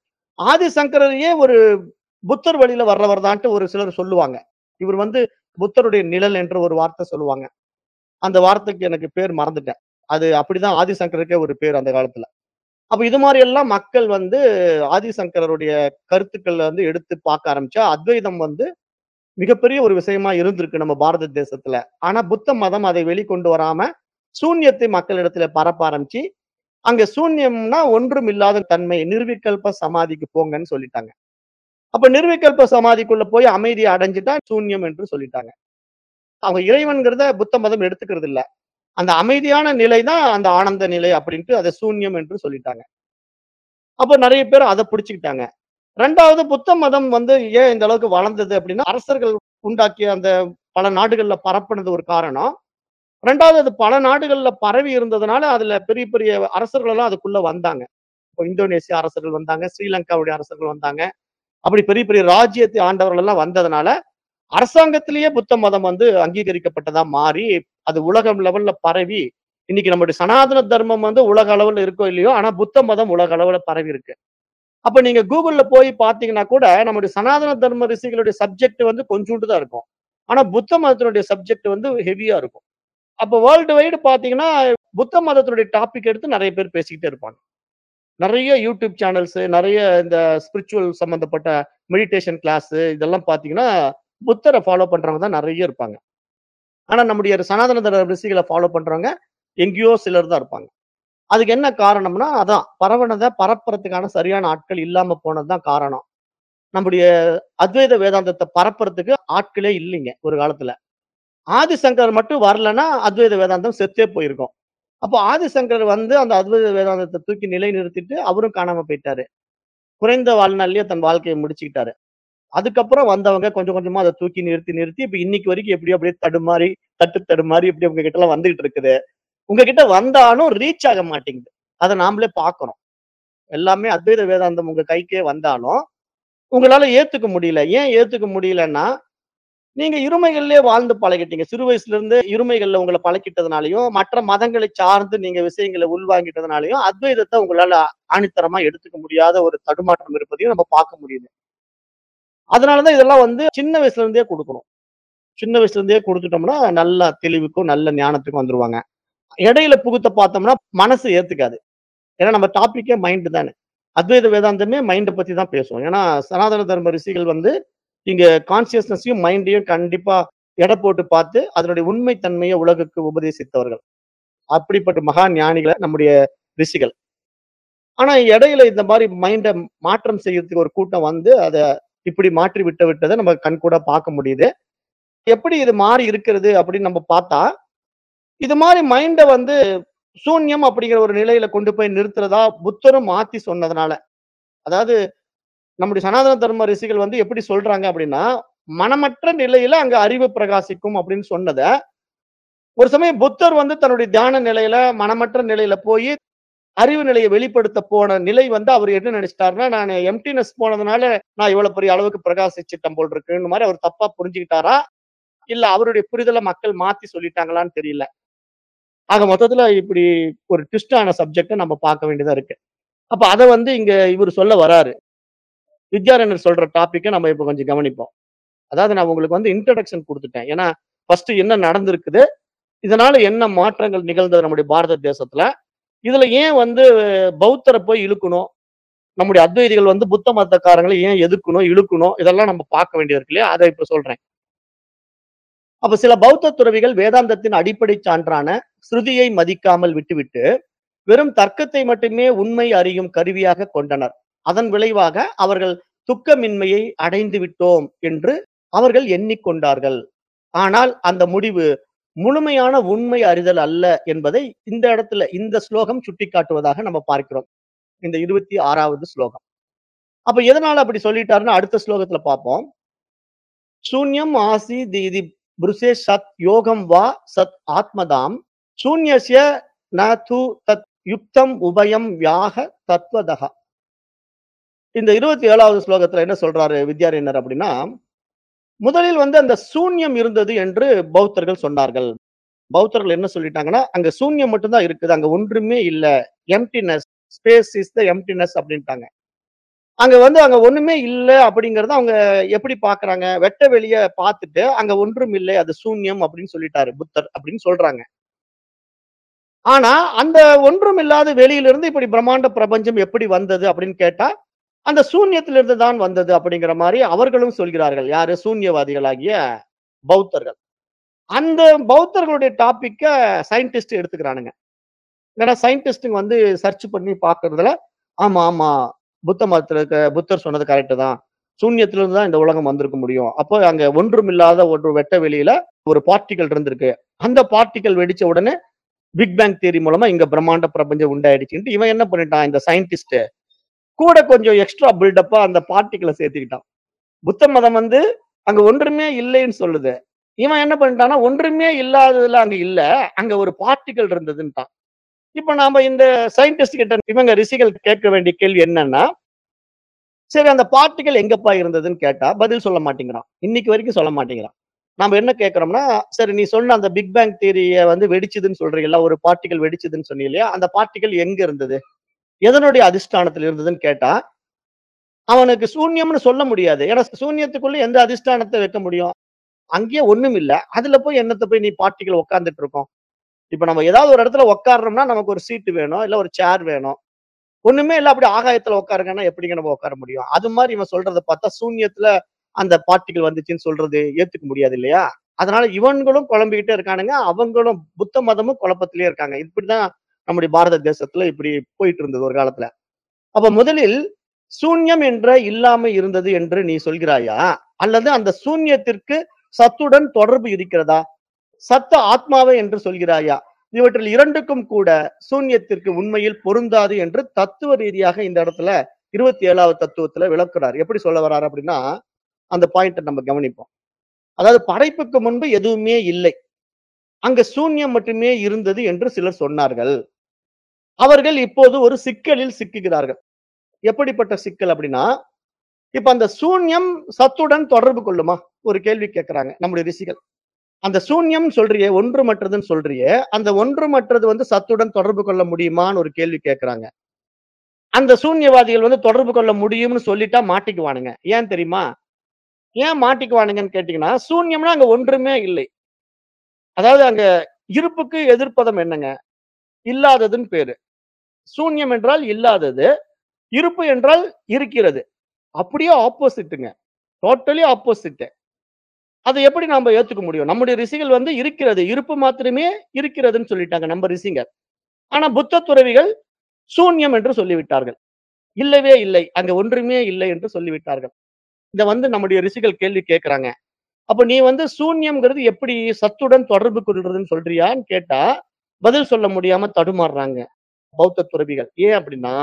ஆதிசங்கரரையே ஒரு புத்தர் வழியில வர்றவர் தான்ட்டு ஒரு சிலர் சொல்லுவாங்க. இவர் வந்து புத்தருடைய நிழல் என்ற ஒரு வார்த்தை சொல்லுவாங்க. அந்த வார்த்தைக்கு எனக்கு பேர் மறந்துட்டேன். அது அப்படிதான் ஆதிசங்கருக்கே ஒரு பேர் அந்த காலத்துல. அப்ப இது மாரி எல்லாம் மக்கள் வந்து ஆதிசங்கரருடைய கருத்துக்கள வந்து எடுத்து பார்க்க ஆரம்பிச்சா, அத்வைதம் வந்து மிகப்பெரிய ஒரு விஷயமா இருந்திருக்கு நம்ம பாரத தேசத்துல. ஆனா புத்த மதம் அதை வெளிக்கொண்டு வராம, சூன்யத்தை மக்களிடத்துல பரப்ப ஆரம்பிச்சு, அங்க சூன்யம்னா ஒன்றும் இல்லாத தன்மை. நிர்விகல்ப சமாதிக்கு போங்கன்னு சொல்லிட்டாங்க. அப்ப நிர்விகல்ப சமாதிக்குள்ள போய் அமைதிய அடைஞ்சுட்டா சூன்யம் என்று சொல்லிட்டாங்க. அவங்க இறைவன்கிறத புத்த மதம் எடுத்துக்கிறது இல்ல. அந்த அமைதியான நிலை தான் அந்த ஆனந்த நிலை அப்படின்ட்டு அத சூன்யம் என்று சொல்லிட்டாங்க. அப்ப நெறைய பேர் அத பிடிச்சுக்கிட்டாங்க. 2வது புத்த மதம் வந்து ஏன் இந்த அளவுக்கு வளர்ந்தது அப்படின்னா, அரசர்கள் உண்டாக்கிய அந்த பல நாடுகள்ல பரப்புனது ஒரு காரணம். 2வது அது பல நாடுகள்ல பரவி இருந்ததுனால, அதுல பெரிய பெரிய அரசர்கள் எல்லாம் அதுக்குள்ள வந்தாங்க. இப்ப இந்தோனேசியா அரசர்கள் வந்தாங்க, ஸ்ரீலங்காவுடைய அரசர்கள் வந்தாங்க. அப்படி பெரிய பெரிய ராஜ்யத்தை ஆண்டவர்கள் எல்லாம் வந்ததுனால, அரசாங்கத்திலேயே புத்த மதம் வந்து அங்கீகரிக்கப்பட்டதா மாறி, அது உலகம் லெவல்ல பரவி, இன்னைக்கு நம்முடைய சனாதன தர்மம் வந்து உலக அளவுல இருக்கோ இல்லையோ, ஆனா புத்த மதம் உலக அளவுல பரவி இருக்கு. அப்ப நீங்க Googleல போய் பார்த்தீங்கன்னா கூட, நம்முடைய சனாதன தர்ம ரிஷிகளுடைய சப்ஜெக்ட் வந்து கொஞ்சூண்டு தான் இருக்கும். ஆனா புத்த மதத்தினுடைய சப்ஜெக்ட் வந்து ஹெவியா இருக்கும். அப்ப வேர்ல்டு வைட் பார்த்தீங்கன்னா, புத்த மதத்தினுடைய டாபிக் எடுத்து நெறைய பேர் பேசிக்கிட்டே இருப்பாங்க. நெறைய யூடியூப் சேனல்ஸ், நெறைய இந்த ஸ்பிரிச்சுவல் சம்பந்தப்பட்ட மெடிடேஷன் கிளாஸ் இதெல்லாம் பார்த்தீங்கன்னா, புத்தர ஃபாலோ பண்றவங்க தான் நெறைய இருப்பாங்க. ஆனா நம்முடைய சனாதன தர்ம ரிஷிகள ஃபாலோ பண்றவங்க எங்கேயோ சிலர் தான் இருப்பாங்க. அதுக்கு என்ன காரணம்னா, அதான் பரவனத பரப்புறதுக்கான சரியான ஆட்கள் இல்லாம போனது தான் காரணம். நம்முடைய அத்வைத வேதாந்தத்த பரப்புறதுக்கு ஆட்களே இல்லைங்க ஒரு காலத்துல. ஆதிசங்கரர் மட்டும் வரலன்னா, அத்வைத வேதாந்தம் செத்தே போயிருக்கும். அப்போ ஆதிசங்கரர் வந்து அந்த அத்வைத வேதாந்தத்த தூக்கி நிலைநிறுத்திட்டு அவரும் காணாம போயிட்டாரு. குறைந்த வாழ்நாள்லயே தன் வாழ்க்கைய முடிச்சுக்கிட்டாரு. அதுக்கப்புறம் வந்தவங்க கொஞ்சம் கொஞ்சமா அத தூக்கி நிறுத்தி, நிறுத்தி இப்ப இன்னைக்கு வரைக்கும் எப்படியோ அப்படியே தடுமாறி, தட்டு தடுமாறி இப்படி உங்க கிட்டலாம் வந்துகிட்டு இருக்குது. உங்ககிட்ட வந்தாலும் ரீச் ஆக மாட்டேங்குது. அத நாமளே பார்க்கிறோம். எல்லாமே அத்வைத வேதாந்தம் உங்க கைக்கே வந்தாலும், உங்களால ஏத்துக்க முடியல. ஏன் ஏத்துக்க முடியலன்னா, நீங்க இருமைகள்லயே வாழ்ந்து பழகிட்டீங்க. சிறு வயசுல இருந்து இருமைகள்ல உங்கள பழக்கிட்டதுனாலயும், மற்ற மதங்களை சார்ந்து நீங்க விஷயங்கள உள்வாங்கிட்டதுனாலயும், அத்வைதத்த உங்களால ஆணித்தரமா எடுத்துக்க முடியாத ஒரு தடுமாற்றம் இருப்பதையும் நம்ம பார்க்க முடியுது. அதனால தான் இதெல்லாம் வந்து சின்ன வயசுல இருந்தே குடுக்கணும். சின்ன வயசுல இருந்தே குடுத்துட்டோம்னா, நல்ல தெளிவுக்கும், நல்ல ஞானத்துக்கும் வந்துருவாங்க. இடையில புகுத்த பார்த்தோம்னா, மனசு ஏத்துக்காது. ஏன்னா நம்ம டாபிக்கே மைண்ட் தானே. அத்வைத வேதாந்தமே மைண்ட பத்தி தான் பேசும். ஏன்னா சனாதன தர்ம ரிஷிகள் வந்து இங்க கான்ஷியஸ்னஸையும், மைண்டையும் கண்டிப்பா எடை போட்டு பார்த்து, அதனுடைய உண்மை தன்மைய உலகுக்கு உபதேசித்தவர்கள். அப்படிப்பட்ட மகா ஞானிகள நம்முடைய ரிஷிகள். ஆனா இடையில இந்த மாரி மைண்ட மாற்றம் செய்யறதுக்கு ஒரு கூட்டம் வந்து, அத இப்படி மாற்றி விட்டு விட்டத நம்ம கண்கூடா பார்க்க முடியுது. எப்படி இது மாறி இருக்கிறது அப்படின்னு நம்ம பார்த்தா, இது மாரி மைண்ட வந்து சூன்யம் அப்படிங்கிற ஒரு நிலையில கொண்டு போய் நிறுத்துறதா புத்தரும் மாத்தி சொன்னதுனால. அதாவது நம்முடைய சனாதன தர்ம ரிஷிகள் வந்து எப்படி சொல்றாங்க அப்படின்னா, மனமற்ற நிலையில அங்க அறிவு பிரகாசிக்கும் அப்படின்னு சொன்னத, ஒரு சமயம் புத்தர் வந்து தன்னுடைய தியான நிலையில, மனமற்ற நிலையில போயி, அறிவு நிலைய வெளிப்படுத்த போன நிலை வந்து அவரு என்ன நினைச்சுட்டாருன்னா, நானு எம்ப்டினெஸ் போனதுனால, நான் இவ்வளவு பெரிய அளவுக்கு பிரகாசிச்சுட்டேன் போல இருக்குன்னு மாரி அவர் தப்பா புரிஞ்சுக்கிட்டாரா? இல்ல அவருடைய புரிதல மக்கள் மாத்தி சொல்லிட்டாங்களான்னு தெரியல. ஆக மொத்தத்துல இப்படி ஒரு ட்விஸ்டான சப்ஜெக்ட்ட நம்ம பார்க்க வேண்டியதா இருக்கு. அப்ப அத வந்து இங்க இவரு சொல்ல வராரு. வித்யாரண்யர் சொல்ற டாபிக்க நம்ம இப்ப கொஞ்சம் கவனிப்போம். அதாவது நான் உங்களுக்கு வந்து இன்ட்ரோடக்ஷன் குடுத்துட்டேன். ஏன்னா, ஃபர்ஸ்ட் என்ன நடந்திருக்குது? இதனால என்ன மாற்றங்கள் நிகழ்ந்தது நம்முடைய பாரத தேசத்துல? இதுல ஏன் வந்து பௌத்தர போய் இழுக்கணும்? நம்முடைய அத்வைதிகள் வந்து புத்த மதக்காரங்கள ஏன் எதிர்க்கணும், இழுக்கணும்? இதெல்லாம் நம்ம பார்க்க வேண்டியது இருக்கு இல்லையா? அத இப்ப சொல்றேன். அப்ப சில பௌத்த துறவிகள் வேதாந்தத்தின் அடிப்படை சான்றான ஸ்ருதியை மதிக்காமல் விட்டுவிட்டு, வெறும் தர்க்கத்தை மட்டுமே உண்மை அறியும் கருவியாக கொண்டனர். அதன் விளைவாக அவர்கள் துக்கமின்மையை அடைந்து விட்டோம் என்று அவர்கள் எண்ணிக்கொண்டார்கள். ஆனால் அந்த முடிவு முழுமையான உண்மை அறிதல் அல்ல என்பதை இந்த இடத்துல இந்த ஸ்லோகம் சுட்டிக்காட்டுவதாக நம்ம பார்க்கிறோம். இந்த 26வது ஸ்லோகம். அப்ப எதனால அப்படி சொல்லிட்டாருன்னு அடுத்த ஸ்லோகத்துல பார்ப்போம். சூன்யம் ஆசீத் இதி புருஷே சத் யோகம் வா சத் ஆத்மதாம் சூன்யஸ்ய ந து தத் யுக்தம் உபயம் வியாக தத்வதஹ. இந்த 27வது ஸ்லோகத்துல என்ன சொல்றாரு வித்யாரண்யர் அப்படின்னா, முதலில் வந்து அந்த சூன்யம் இருந்தது என்று பௌத்தர்கள் சொன்னார்கள். பௌத்தர்கள் என்ன சொல்லிட்டாங்கன்னா, அங்க சூன்யம் மட்டும் தான் இருக்குது. அங்க ஒன்றுமே இல்ல. எம்ப்டினெஸ். ஸ்பேஸ் இஸ் த எம்ப்டினெஸ் அப்படின்ட்டாங்க. அங்க வந்து அங்க ஒண்ணுமே இல்ல அப்படிங்கிறத அவங்க எப்படி பார்க்குறாங்க? வெட்ட வெளிய பார்த்துட்டு, அங்க ஒன்றும் இல்லை. அது சூன்யம் அப்படின்னு சொல்லிட்டாரு புத்தர் அப்படின்னு சொல்றாங்க. ஆனா, அந்த ஒன்றும் இல்லாத வெளியிலிருந்து இப்படி பிரம்மாண்ட பிரபஞ்சம் எப்படி வந்தது அப்படின்னு கேட்டா, அந்த சூன்யத்திலிருந்து தான் வந்தது அப்படிங்கிற மாரி அவர்களும் சொல்கிறார்கள். யாரு? சூன்யவாதிகளாகிய பௌத்தர்கள். அந்த பௌத்தர்களுடைய டாபிக்க சயின்டிஸ்ட் எடுத்துக்கிறானுங்க. என்னடா சயின்டிஸ்ட்ங்க வந்து சர்ச் பண்ணி பார்க்கிறதுல, ஆமா, ஆமா. புத்த மதத்துல இருக்க புத்தர் சொன்னது கரெக்ட் தான். சூன்யத்திலிருந்து தான் இந்த உலகம் வந்திருக்க முடியும். அப்போ அங்க ஒன்றுமில்லாத ஒரு வெட்ட வெளியில ஒரு பார்ட்டிகிள் இருந்திருக்கு. அந்த பார்ட்டிகிள் வெடிச்ச உடனே பிக் பேங் தியரி மூலமா இங்க பிரம்மாண்ட பிரபஞ்சம் உண்டாயிடுச்சுன்ட்டு இவன் என்ன பண்ணிட்டான் இந்த சயின்டிஸ்ட் கூட கொஞ்சம் எக்ஸ்ட்ரா பில்டப்பா அந்த பார்ட்டிகிள சேர்த்துக்கிட்டான். புத்த மதம் வந்து அங்க ஒன்றுமே இல்லைன்னு சொல்லுது. இவன் என்ன பண்ணிட்டான்னா, ஒன்றுமே இல்லாததுல அங்க இல்ல. அங்க ஒரு பார்ட்டிகிள் இருந்ததுன்ட்டான். இப்ப நாம இந்த சயின்டிஸ்ட் கிட்ட இவங்க ரிஷிகள் கேட்க வேண்டிய கேள்வி என்னன்னா, சரி அந்த பார்ட்டிகிள் எங்கப்பா இருந்ததுன்னு கேட்டா, பதில் சொல்ல மாட்டேங்கிறான். இன்னைக்கு வரைக்கும் சொல்ல மாட்டேங்கிறான். நாம என்ன கேட்கிறோம்னா, சரி நீ சொன்ன அந்த பிக் பேங் தியரிய வந்து வெடிச்சதுன்னு சொல்றீங்கல்ல, ஒரு பார்ட்டிகிள் வெடிச்சதுன்னு சொன்னீங்க இல்லையா? அந்த பார்ட்டிகிள் எங்க இருந்தது? எதனுடைய அதிஷ்டானத்துல இருந்ததுன்னு கேட்டா, அவனுக்கு சூன்யம்னு சொல்ல முடியாது. ஏன்னா சூன்யத்துக்குள்ள எந்த அதிஷ்டானத்த வைக்க முடியும்? அங்கேயே ஒண்ணும் இல்ல. அதுல போய் என்னத்த போய் நீ பார்ட்டிகிள் உட்கார்ந்துட்டு இருக்கோம்? இப்ப நம்ம ஏதாவது ஒரு இடத்துல உட்கார்றோம்னா, நமக்கு ஒரு சீட் வேணும். இல்ல ஒரு சேர் வேணும். ஒண்ணுமே இல்ல அப்படி ஆகாயத்துல உட்காருங்கன்னா எப்படிங்க நம்ம உட்கார முடியும்? அது மாரி இவன் சொல்றத பார்த்தா சூன்யத்துல அந்த பார்ட்டிகிள் வந்துச்சுன்னு சொல்றது ஏத்துக்க முடியாது இல்லையா? அதனால இவன்களும் குழம்பிக்கிட்டே இருக்கானுங்க. அவங்களும் புத்த மதமும் குழப்பத்திலேயே இருக்காங்க. இப்படிதான் நம்முடைய பாரத தேசத்துல இப்படி போயிட்டு இருந்தது ஒரு காலத்துல. அப்ப முதலில் சூன்யம் என்ற இல்லாமை இருந்தது என்று நீ சொல்கிறாயா? அல்லது அந்த சூன்யத்திற்கு சத்துடன் தொடர்பு இருக்கிறதா? சத்து ஆத்மாவே என்று சொல்கிறாயா? இவற்றில் இரண்டுக்கும் கூட சூன்யத்திற்கு உண்மையில் பொருந்தாது என்று தத்துவ ரீதியாக இந்த இடத்துல 27வது தத்துவத்துல விளக்குறார். எப்படி சொல்ல வர்றாரு அப்படின்னா, அந்த பாயிண்ட்ட நம்ம கவனிப்போம். அதாவது படைப்புக்கு முன்பு எதுவுமே இல்லை. அங்க சூன்யம் மட்டுமே இருந்தது என்று சிலர் சொன்னார்கள். அவர்கள் இப்போது ஒரு சிக்கலில் சிக்குகிறார்கள். எப்படிப்பட்ட சிக்கல் அப்படின்னா, இப்ப அந்த சூன்யம் சத்துடன் தொடர்பு கொள்ளுமா? ஒரு கேள்வி கேட்கிறாங்க நம்முடைய ரிஷிகள். அந்த சூன்யம் சொல்றியே, ஒன்றுமற்றதுன்னு சொல்றியே, அந்த ஒன்றுமற்றது வந்து சத்துடன் தொடர்பு கொள்ள முடியுமான்னு ஒரு கேள்வி கேட்கிறாங்க. அந்த சூன்யவாதிகள் வந்து தொடர்பு கொள்ள முடியும்னு சொல்லிட்டா மாட்டிக்குவானுங்க. ஏன் தெரியுமா? ஏன் மாட்டிக்குவானுங்கன்னு கேட்டீங்கன்னா, சூன்யம்னா அங்க ஒன்றுமே இல்லை. அதாவது அங்க இருப்புக்கு எதிர்ப்பதம் என்னங்க? இல்லாததுன்னு பேரு. சூன்யம் என்றால் இல்லாதது. இருப்பு என்றால் இருக்கிறது. அப்படியே ஆப்போசிட்டுங்க. Totally opposite. அத எப்படி நாம ஏத்துக்க முடியும்? நம்முடைய ரிஷிகள் வந்து இருக்கிறது. இருப்பு மாத்திரமே இருக்கிறதுன்னு சொல்லிட்டாங்க நம்ம ரிஷிங்க. ஆனா புத்த துறவிகள் சூன்யம் என்று சொல்லிவிட்டார்கள். இல்லவே இல்லை. அங்க ஒன்றுமே இல்லை என்று சொல்லிவிட்டார்கள். இத வந்து நம்முடைய ரிஷிகள் கேள்வி கேட்கிறாங்க. அப்ப நீ வந்து சூன்யம்ங்கிறது எப்படி சத்துடன் தொடர்பு கொள்றதுன்னு சொல்றியான்னு கேட்டா, பதில் சொல்ல முடியாம தடுமாறுறாங்க பௌத்த துறவிகள் ஏன் அப்படின்னா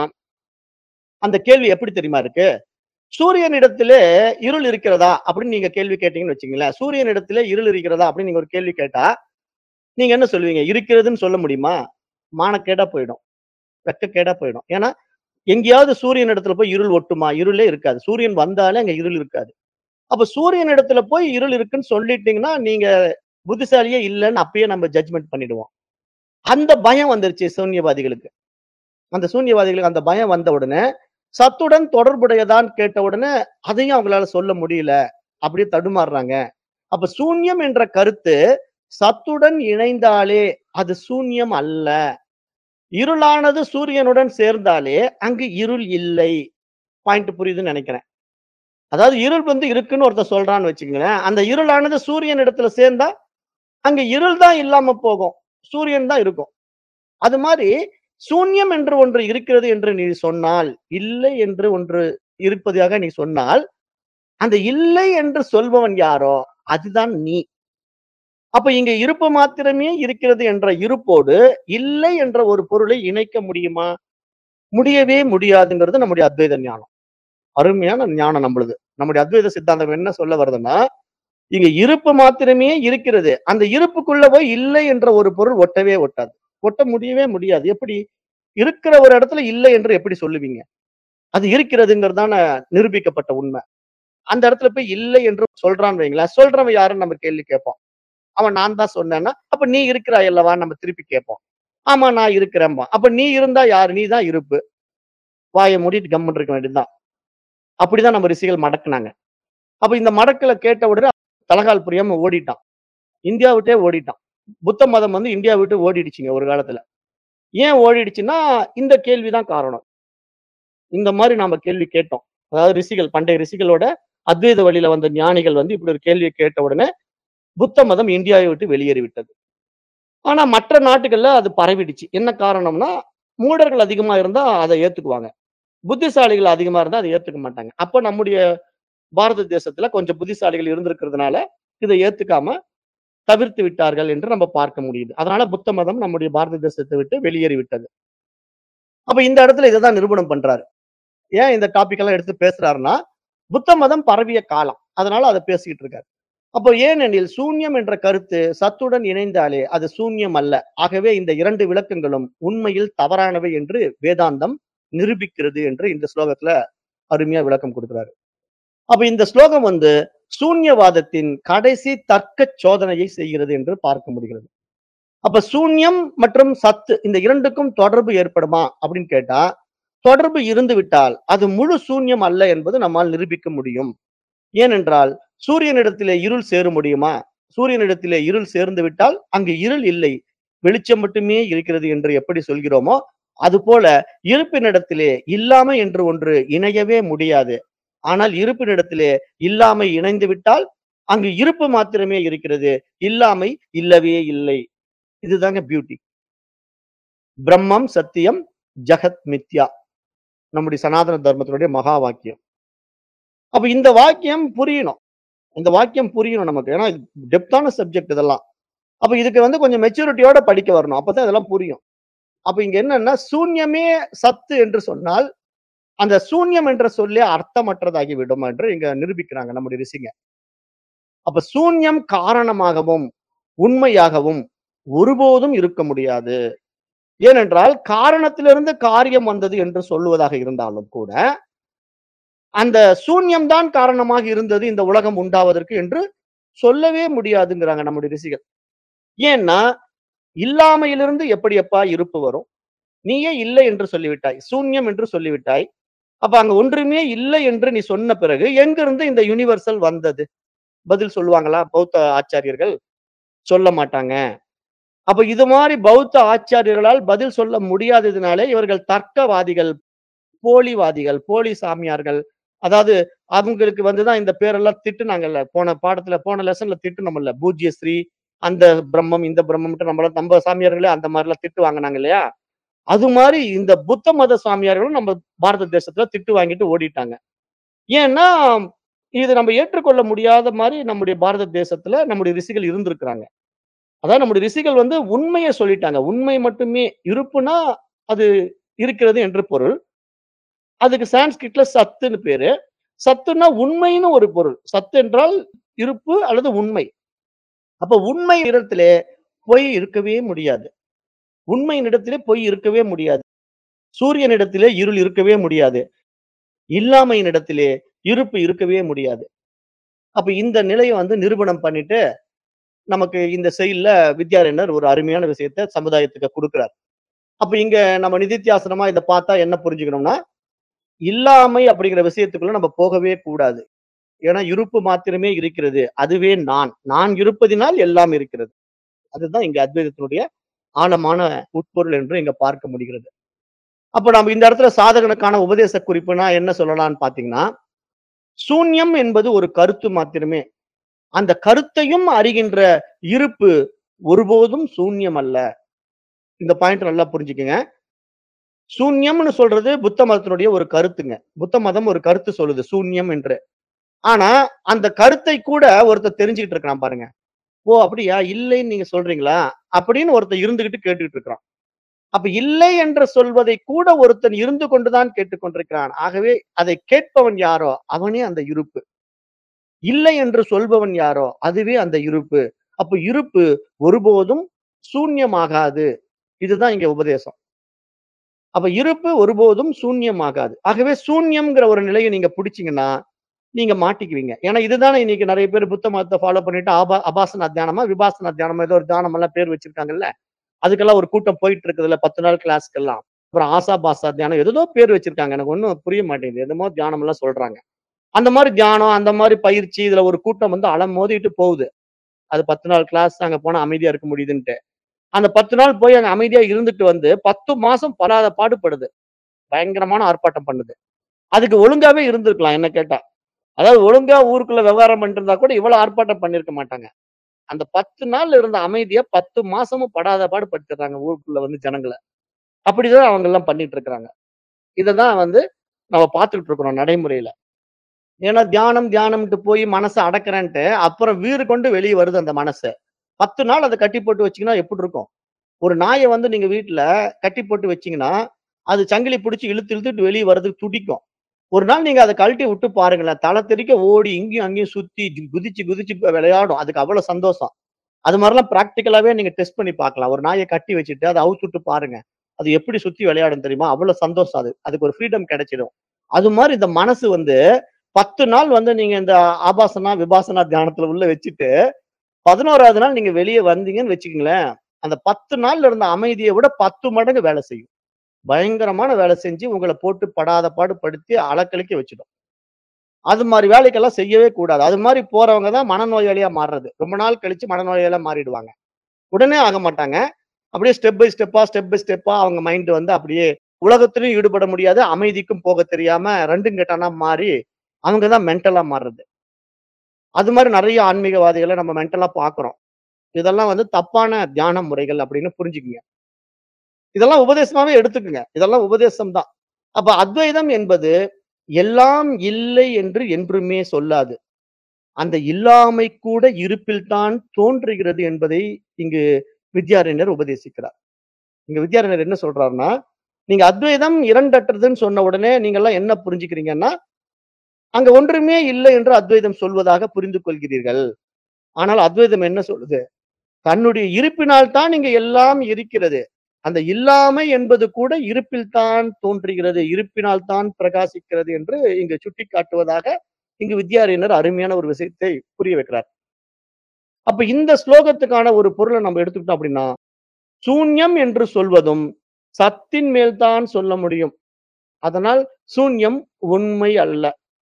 அந்த கேள்வி எப்படி தெரியுமா இருக்கு சூரியனிடத்திலே இருள் இருக்கிறதா அப்படின்னு நீங்க கேள்வி கேட்டீங்கன்னு வச்சுங்களேன் சூரியனிடத்திலே இருள் இருக்கிறதா அப்படின்னு நீங்க ஒரு கேள்வி கேட்டா நீங்க என்ன சொல்லுவீங்க இருக்கிறதுன்னு சொல்ல முடியுமா மானக்கேடா போயிடும் வெக்கக்கேடா போயிடும் ஏன்னா எங்கேயாவது சூரியன் இடத்துல போய் இருள் ஒட்டுமா இருளே இருக்காது சூரியன் வந்தாலே அங்க இருள் இருக்காது அப்ப சூரியன் இடத்துல போய் இருள் இருக்குன்னு சொல்லிட்டீங்கன்னா நீங்க புத்திசாலியே இல்லைன்னு அப்பயே நம்ம ஜட்ஜ்மெண்ட் பண்ணிடுவோம் அந்த பயம் வந்துருச்சு சூன்யவாதிகளுக்கு அந்த சூன்யவாதிகளுக்கு அந்த பயம் வந்த உடனே சத்துடன் தொடர்புடையதான் கேட்ட உடனே அதையும் அவங்களால சொல்ல முடியல அப்படியே தடுமாறுறாங்க அப்ப சூன்யம் என்ற கருத்து சத்துடன் இணைந்தாலே அது சூன்யம் அல்ல இருளானது சூரியனுடன் சேர்ந்தாலே அங்கு இருள் இல்லை பாயிண்ட் புரியுதுன்னு நினைக்கிறேன் அதாவது இருள் வந்து இருக்குன்னு ஒருத்தர் சொல்றான்னு வச்சுங்களேன் அந்த இருளானது சூரியன் இடத்துல சேர்ந்தா அங்க இருள் தான் இல்லாம போகும் சூரியன் தான் இருக்கும் அது மாதிரி சூன்யம் என்று ஒன்று இருக்கிறது என்று நீ சொன்னால் இல்லை என்று ஒன்று இருப்பதாக நீ சொன்னால் அந்த இல்லை என்று சொல்பவன் யாரோ அதுதான் நீ அப்ப இங்க இருப்பு மாத்திரமே இருக்கிறது என்ற இருப்போடு இல்லை என்ற ஒரு பொருளை இணைக்க முடியுமா முடியவே முடியாதுங்கிறது நம்முடைய அத்வைத ஞானம் அருமையான ஞானம் நம்மளுது நம்முடைய அத்வைத சித்தாந்தம் என்ன சொல்ல வருதுன்னா இங்க இருப்பு மாத்திரமே இருக்கிறது அந்த இருப்புக்குள்ள போய் இல்லை என்ற ஒரு பொருள் ஒட்டவே ஒட்டாது ஒட்ட முடியவே முடியாது எப்படி இருக்கிற ஒரு இடத்துல இல்லை என்று எப்படி சொல்லுவீங்க அது இருக்கிறதுங்கிறதான நிரூபிக்கப்பட்ட உண்மை அந்த இடத்துல போய் இல்லை என்று சொல்றான்னு வைங்களேன் சொல்றவன் யாருன்னு நம்ம கேள்வி கேட்போம் அவன் நான் தான் சொன்னேன்னா அப்ப நீ இருக்கிறாய் அல்லவா நம்ம திருப்பி கேட்போம் ஆமா நான் இருக்கிறேன்பா அப்ப நீ இருந்தா யாரு நீ தான் இருப்பு வாயை மூடிட்டு கம்முன்னு இருக்க வேண்டியதுதான் அப்படிதான் நம்ம ரிஷிகள் மடக்குனாங்க அப்ப இந்த மடக்குல கேட்ட உடனே தலகால் புரியாம ஓடிட்டான் இந்தியா விட்டே ஓடிட்டான் புத்த மதம் வந்து இந்தியா விட்டு ஓடிடுச்சுங்க ஒரு காலத்துல ஏன் ஓடிடுச்சுன்னா இந்த கேள்விதான் காரணம் இந்த மாதிரி நாம கேள்வி கேட்டோம் அதாவது ரிஷிகள் பண்டைய ரிஷிகளோட அத்வைத வழியில வந்த ஞானிகள் வந்து இப்படி ஒரு கேள்வியை கேட்ட உடனே புத்த மதம் இந்தியாவை விட்டு வெளியேறி விட்டது ஆனா மற்ற நாட்டுகள்ல அது பரவிடுச்சு என்ன காரணம்னா மூடர்கள் அதிகமா இருந்தா அதை ஏத்துக்குவாங்க புத்திசாலிகள் அதிகமா இருந்தா அதை ஏத்துக்க மாட்டாங்க அப்ப நம்முடைய பாரத தேசத்துல கொஞ்சம் புத்திசாலிகள் இருந்திருக்கிறதுனால இதை ஏத்துக்காம தவிர்த்து விட்டார்கள் என்று நம்ம பார்க்க முடியுது அதனால புத்த மதம் நம்முடைய பாரத தேசத்தை விட்டு வெளியேறி விட்டது அப்ப இந்த இடத்துல இதை தான் நிரூபணம் பண்றாரு ஏன் இந்த டாபிக் எல்லாம் எடுத்து பேசுறாருன்னா புத்த மதம் பரவிய காலம் அதனால அதை பேசிக்கிட்டு இருக்காரு அப்போ ஏனெனில் சூன்யம் என்ற கருத்து சத்துடன் இணைந்தாலே அது சூன்யம் அல்ல ஆகவே இந்த இரண்டு விளக்கங்களும் உண்மையில் தவறானவை என்று வேதாந்தம் நிரூபிக்கிறது என்று இந்த ஸ்லோகத்துல அருமையா விளக்கம் கொடுக்கிறாரு அப்ப இந்த ஸ்லோகம் வந்து சூன்யவாதத்தின் கடைசி தர்க்க சோதனையை செய்கிறது என்று பார்க்க முடிகிறது அப்ப சூன்யம் மற்றும் சத்து இந்த இரண்டுக்கும் தொடர்பு ஏற்படுமா அப்படின்னு கேட்டா தொடர்பு இருந்து விட்டால் அது முழு சூன்யம் அல்ல என்பது நம்மால் நிரூபிக்க முடியும் ஏனென்றால் சூரியனிடத்திலே இருள் சேர முடியுமா சூரியனிடத்திலே இருள் சேர்ந்து விட்டால் அங்கு இருள் இல்லை வெளிச்சம் மட்டுமே இருக்கிறது என்று எப்படி சொல்கிறோமோ அதுபோல இருப்பினிடத்திலே இல்லாமை என்று ஒன்று இணையவே முடியாது ஆனால் இருப்பினிடத்திலே இல்லாமை இணைந்து விட்டால் அங்கு இருப்பு மாத்திரமே இருக்கிறது இல்லாமை இல்லவே இல்லை இதுதாங்க பியூட்டி பிரம்மம் சத்தியம் ஜகத் மித்யா நம்முடைய சனாதன தர்மத்தினுடைய மகா வாக்கியம் அப்ப இந்த வாக்கியம் புரியணும் இந்த வாக்கியம் புரியணும் நமக்கு ஏன்னா டெப்தான சப்ஜெக்ட் இதெல்லாம் அப்ப இதுக்கு வந்து கொஞ்சம் மெச்சூரிட்டியோட படிக்க வரணும் அப்பதான் இதெல்லாம் புரியும் அப்ப இங்க என்னன்னா சூன்யமே சத்து என்று சொன்னால் அந்த சூன்யம் என்ற சொல்லே அர்த்தமற்றதாகி விடும் என்று இங்க நிரூபிக்கிறாங்க நம்முடைய ரிஷிங்க அப்ப சூன்யம் காரணமாகவும் உண்மையாகவும் ஒருபோதும் இருக்க முடியாது ஏனென்றால் காரணத்திலிருந்து காரியம் வந்தது என்று சொல்லுவதாக இருந்தாலும் கூட அந்த சூன்யம்தான் காரணமாக இருந்தது இந்த உலகம் உண்டாவதற்கு என்று சொல்லவே முடியாதுங்கிறாங்க நம்முடைய ரிஷிகள் ஏன்னா இல்லாமையிலிருந்து எப்படி எப்பா இருப்பு வரும் நீயே இல்லை என்று சொல்லிவிட்டாய் சூன்யம் என்று சொல்லிவிட்டாய் அப்ப அங்க ஒன்றுமே இல்லை என்று நீ சொன்ன பிறகு எங்கிருந்து இந்த யூனிவர்சல் வந்தது பதில் சொல்லுவாங்களா பௌத்த ஆச்சாரியர்கள் சொல்ல மாட்டாங்க அப்ப இது மாதிரி பௌத்த ஆச்சாரியர்களால் பதில் சொல்ல முடியாததுனாலே இவர்கள் தர்க்கவாதிகள் போலிவாதிகள் போலி சாமியார்கள் அதாவது அவங்களுக்கு வந்துதான் இந்த பேரெல்லாம் திட்டுனாங்கல்ல போன பாடத்துல போன லெசன்ல திட்டுனோம்ல பூஜ்யஸ்ரீ அந்த பிரம்மம் இந்த பிரம்மம்ட்டு நம்மள நம்ம சாமியார்களே அந்த மாதிரி எல்லாம் திட்டு வாங்கினாங்க இல்லையா அது மாதிரி இந்த புத்த மத சாமியார்களும் நம்ம பாரத தேசத்துல திட்டு வாங்கிட்டு ஓடிட்டாங்க ஏன்னா இது நம்ம ஏற்றுக்கொள்ள முடியாத மாதிரி நம்முடைய பாரத தேசத்துல நம்முடைய ரிஷிகள் இருந்திருக்கிறாங்க அதாவது நம்முடைய ரிஷிகள் வந்து உண்மைய சொல்லிட்டாங்க. உண்மை மட்டுமே இருப்புனா, அது இருக்கிறது என்று பொருள். அதுக்கு சான்ஸ்கிரிட்ல சத்துன்னு பேரு. சத்துன்னா உண்மைன்னு ஒரு பொருள். சத்து என்றால் இருப்பு அல்லது உண்மை. அப்ப உண்மை இடத்திலே பொய் இருக்கவே முடியாது. உண்மையினிடத்திலே பொய் இருக்கவே முடியாது. சூரியனிடத்திலே இருள் இருக்கவே முடியாது. இல்லாமையினிடத்திலே இருப்பு இருக்கவே முடியாது. அப்ப இந்த நிலைய வந்து நிரூபணம் பண்ணிட்டு, நமக்கு இந்த செய்யுள்ல வித்யாரண்யர் ஒரு அருமையான விஷயத்த சமுதாயத்துக்கு குடுக்குறார். அப்ப இங்க நம்ம நிதித்தியாசனமா இத பார்த்தா என்ன புரிஞ்சுக்கணும்னா, இல்லாமை அப்படிங்கிற விஷயத்துக்குள்ள நம்ம போகவே கூடாது. ஏன்னா இருப்பு மாத்திரமே இருக்கிறது. அதுவே நான். நான் இருப்பதினால் எல்லாம் இருக்கிறது. அதுதான் இங்க அத்வைதத்தினுடைய ஆழமான உட்பொருள் என்று இங்க பார்க்க முடிகிறது. அப்ப நம்ம இந்த இடத்துல சாதகனுக்கான உபதேச குறிப்புனா என்ன சொல்லலாம்னு பார்த்தீங்கன்னா, சூன்யம் என்பது ஒரு கருத்து மாத்திரமே. அந்த கருத்தையும் அறிகின்ற இருப்பு ஒருபோதும் சூன்யம் அல்ல. இந்த பாயிண்ட் நல்லா புரிஞ்சுக்கங்க. சூன்யம்னு சொல்றது புத்த மதத்தினுடைய ஒரு கருத்துங்க. புத்த மதம் ஒரு கருத்து சொல்லுது சூன்யம் என்று. ஆனா, அந்த கருத்தை கூட ஒருத்தன் தெரிஞ்சுகிட்டு இருக்கிறான் பாருங்க. ஓ! அப்படியா? இல்லைன்னு நீங்க சொல்றீங்களா? அப்படின்னு ஒருத்தன் இருந்துகிட்டு கேட்டுட்டு இருக்கிறான். அப்ப இல்லை என்று சொல்வதை கூட ஒருத்தன் இருந்து கொண்டு தான் கேட்டுக் கொண்டிருக்கிறான். ஆகவே அதை கேட்பவன் யாரோ அவனே அந்த இருப்பு. இல்லை என்று சொல்பவன் யாரோ அதுவே அந்த இருப்பு. அப்ப இருப்பு ஒருபோதும் சூன்யமாகாது. இதுதான் இங்க உபதேசம். அப்ப இருப்பு ஒருபோதும் சூன்யமாகாது. ஆகவே சூன்யம்ங்கிற ஒரு நிலைய நீங்க புடிச்சீங்கன்னா, நீங்க மாட்டிக்குவீங்க. ஏன்னா இதுதானே இன்னைக்கு நெறைய பேர் புத்த மதத்த ஃபாலோ பண்ணிட்டு ஆபா அபாசனா தியானமா, விபாசனா தியானமா ஏதோ ஒரு தியானம் எல்லாம் பேர் வச்சிருக்காங்கல்ல. அதுக்கெல்லாம் ஒரு கூட்டம் போயிட்டு இருக்குதுல்ல 10 நாள் கிளாஸ்க்கெல்லாம். அப்புறம் ஆசா பாசா தியானம் ஏதேதோ பேர் வச்சிருக்காங்க. எனக்கு ஒண்ணும் புரிய மாட்டேங்குது. என்னமோ தியானம் எல்லாம் சொல்றாங்க. அந்த மாரி தியானம், அந்த மாரி பயிற்சி இதுல ஒரு கூட்டம் வந்து அலமோதிட்டு போகுது. அது 10 நாள் கிளாஸ் அங்க போனா அமைதியா இருக்க முடியுதுன்ட்டு. அந்த 10 நாள் போய் அங்க அமைதியா இருந்துட்டு வந்து 10 மாசம் படாத பாடுபடுது. பயங்கரமான ஆர்ப்பாட்டம் பண்ணுது. அதுக்கு ஒழுங்காவே இருந்திருக்கலாம் என்ன கேட்டா. அதாவது ஒழுங்கா ஊருக்குள்ள விவகாரம் பண்ணிட்டு இருந்தா கூட இவ்வளவு ஆர்ப்பாட்டம் பண்ணியிருக்க மாட்டாங்க. அந்த 10 நாள் இருந்த அமைதிய 10 மாசமும் படாத பாடு படுத்துறாங்க ஊருக்குள்ள வந்து ஜனங்கள. அப்படிதான் அவங்க எல்லாம் பண்ணிட்டு இருக்கிறாங்க. இததான் வந்து நம்ம பார்த்துட்டு இருக்கிறோம் நடைமுறையில. ஏன்னா தியானம் தியானம்ன்ட்டு போய் மனச அடக்குறேன்ட்டு, அப்புறம் வீறு கொண்டு வெளிய வருது அந்த மனசு. 10 நாள் அத கட்டி போட்டு வச்சீங்கன்னா எப்படி இருக்கும்? ஒரு நாய வந்து நீங்க வீட்ல கட்டி போட்டு வச்சீங்கன்னா, அது சங்கிலி புடிச்சு இழுத்து இழுத்துட்டு வெளிய வரதுக்கு துடிக்கும். ஒரு நாள் நீங்க அத கழட்டி விட்டு பாருங்களேன். தல தெறிக்க ஓடி இங்கேயும் அங்கேயும் சுத்தி ஜி குதிச்சு குதிச்சு விளையாடும். அதுக்கு அவ்வளவு சந்தோஷம். அது மாரிலாம் பிராக்டிகலாவே நீங்க டெஸ்ட் பண்ணி பார்க்கலாம். ஒரு நாய கட்டி வச்சுட்டு அத அவுத்து விட்டு பாருங்க. அது எப்படி சுத்தி விளையாடும் தெரியுமா? அவ்வளவு சந்தோஷம் அது. அதுக்கு ஒரு ஃப்ரீடம் கிடைச்சிடும். அது மாரி இந்த மனசு வந்து 10 நாள் வந்து நீங்க இந்த ஆபாசனா, விபாசனா தியானத்துல உள்ள வச்சுட்டு, 11வது நாள் நீங்க வெளிய வந்தீங்கன்னு வச்சுக்கங்களேன், அந்த 10 நாள்ல இருந்த அமைதிய விட 10 மடங்கு வேலை செய்யும். பயங்கரமான வேலை செஞ்சு உங்கள போட்டு படாத பாடு படுத்தி அளக்களிக்க வச்சுடும். அது மாரி வேலைக்கெல்லாம் செய்யவே கூடாது. அது மாரி போறவங்க தான் மனநோயாளியா மாறுறது. ரொம்ப நாள் கழிச்சு மனநோயாளியா மாறிடுவாங்க. உடனே ஆக மாட்டாங்க. அப்படியே ஸ்டெப் பை ஸ்டெப்பா, ஸ்டெப் பை ஸ்டெப்பா அவங்க மைண்ட் வந்து அப்படியே உலகத்திலும் ஈடுபட முடியாது. அமைதிக்கும் போக தெரியாம 2ம் கெட்டானா மாறி, அவங்க தான் மென்டலா மாறுறது. அது மாரி நெறைய ஆன்மீகவாதிகள நம்ம மென்டலா பார்க்கிறோம். இதெல்லாம் வந்து தப்பான தியான முறைகள் அப்படின்னு புரிஞ்சுக்கங்க. இதெல்லாம் உபதேசமாவே எடுத்துக்கங்க. இதெல்லாம் உபதேசம் தான். அப்ப அத்வைதம் என்பது எல்லாம் இல்லை என்று என்றுமே சொல்லாது. அந்த இல்லாமை கூட இருப்பில் தான் தோன்றுகிறது என்பதை இங்கு வித்யாரண்யர் உபதேசிக்கிறார். இங்க வித்யாரண்யர் என்ன சொல்றாருன்னா, நீங்க அத்வைதம் இரண்டற்றதுன்னு சொன்ன உடனே நீங்கலாம் என்ன புரிஞ்சுக்கிறீங்கன்னா, அங்க ஒன்றுமே இல்லை என்று அத்வைதம் சொல்வதாக புரிந்து கொள்கிறீர்கள். ஆனால் அத்வைதம் என்ன சொல்லுது? தன்னுடைய இருப்பினால் தான் இங்க எல்லாம் இருக்கிறது. அந்த இல்லாமை என்பது கூட இருப்பில் தான் தோன்றுகிறது. இருப்பினால் தான் பிரகாசிக்கிறது என்று இங்கு சுட்டிக்காட்டுவதாக இங்கு வித்யாரண்யர் அருமையான ஒரு விஷயத்தை புரிய வைக்கிறார். அப்ப இந்த ஸ்லோகத்துக்கான ஒரு பொருள நம்ம எடுத்துக்கிட்டோம் அப்படின்னா, சூன்யம் என்று சொல்வதும் சத்தின் மேல் தான் சொல்ல முடியும். அதனால் சூன்யம் உண்மை அல்ல.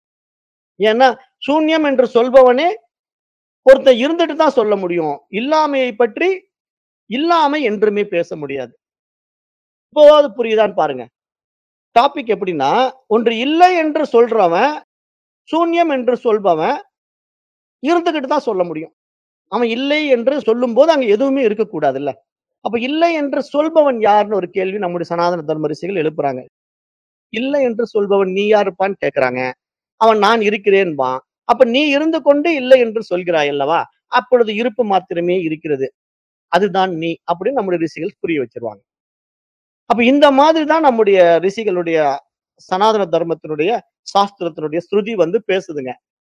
ஏன்னா, சூன்யம் என்று சொல்பவனே ஒருத்தன் இருந்துட்டு தான் சொல்ல முடியும். இல்லாமையை பற்றி இல்லாமை என்றுமே பேச முடியாது. இப்போவாது புரியுதான்னு பாருங்க. டாபிக் எப்படின்னா, ஒன்று இல்லை என்று சொல்றவன், சூன்யம் என்று சொல்பவன் இருந்துகிட்டு தான் சொல்ல முடியும். அவன் இல்லை என்று சொல்லும்போது அங்க எதுவுமே இருக்கக்கூடாதுல்ல. அப்ப இல்லை என்று சொல்பவன் யார்ன்னு ஒரு கேள்வி நம்முடைய சனாதன தர்ம ரிஷிகள் எழுப்புறாங்க. இல்லை என்று சொல்பவன் நீ யாருப்பான்னு கேட்கிறாங்க. அவன் நான் இருக்கிறேன்பான். அப்ப நீ இருந்து கொண்டு இல்லை என்று சொல்கிறாய் அல்லவா? அப்பொழுது இருப்பு மாத்திரமே இருக்கிறது. அதுதான் நீ அப்படின்னு நம்முடைய ரிஷிகள் புரிய வச்சிருவாங்க அப்ப இந்த மாதிரி தான் நம்முடைய ரிஷிகளுடைய சனாதன தர்மத்தினுடைய சாஸ்திரத்தினுடைய ஸ்ருதி வந்து பேசுதுங்க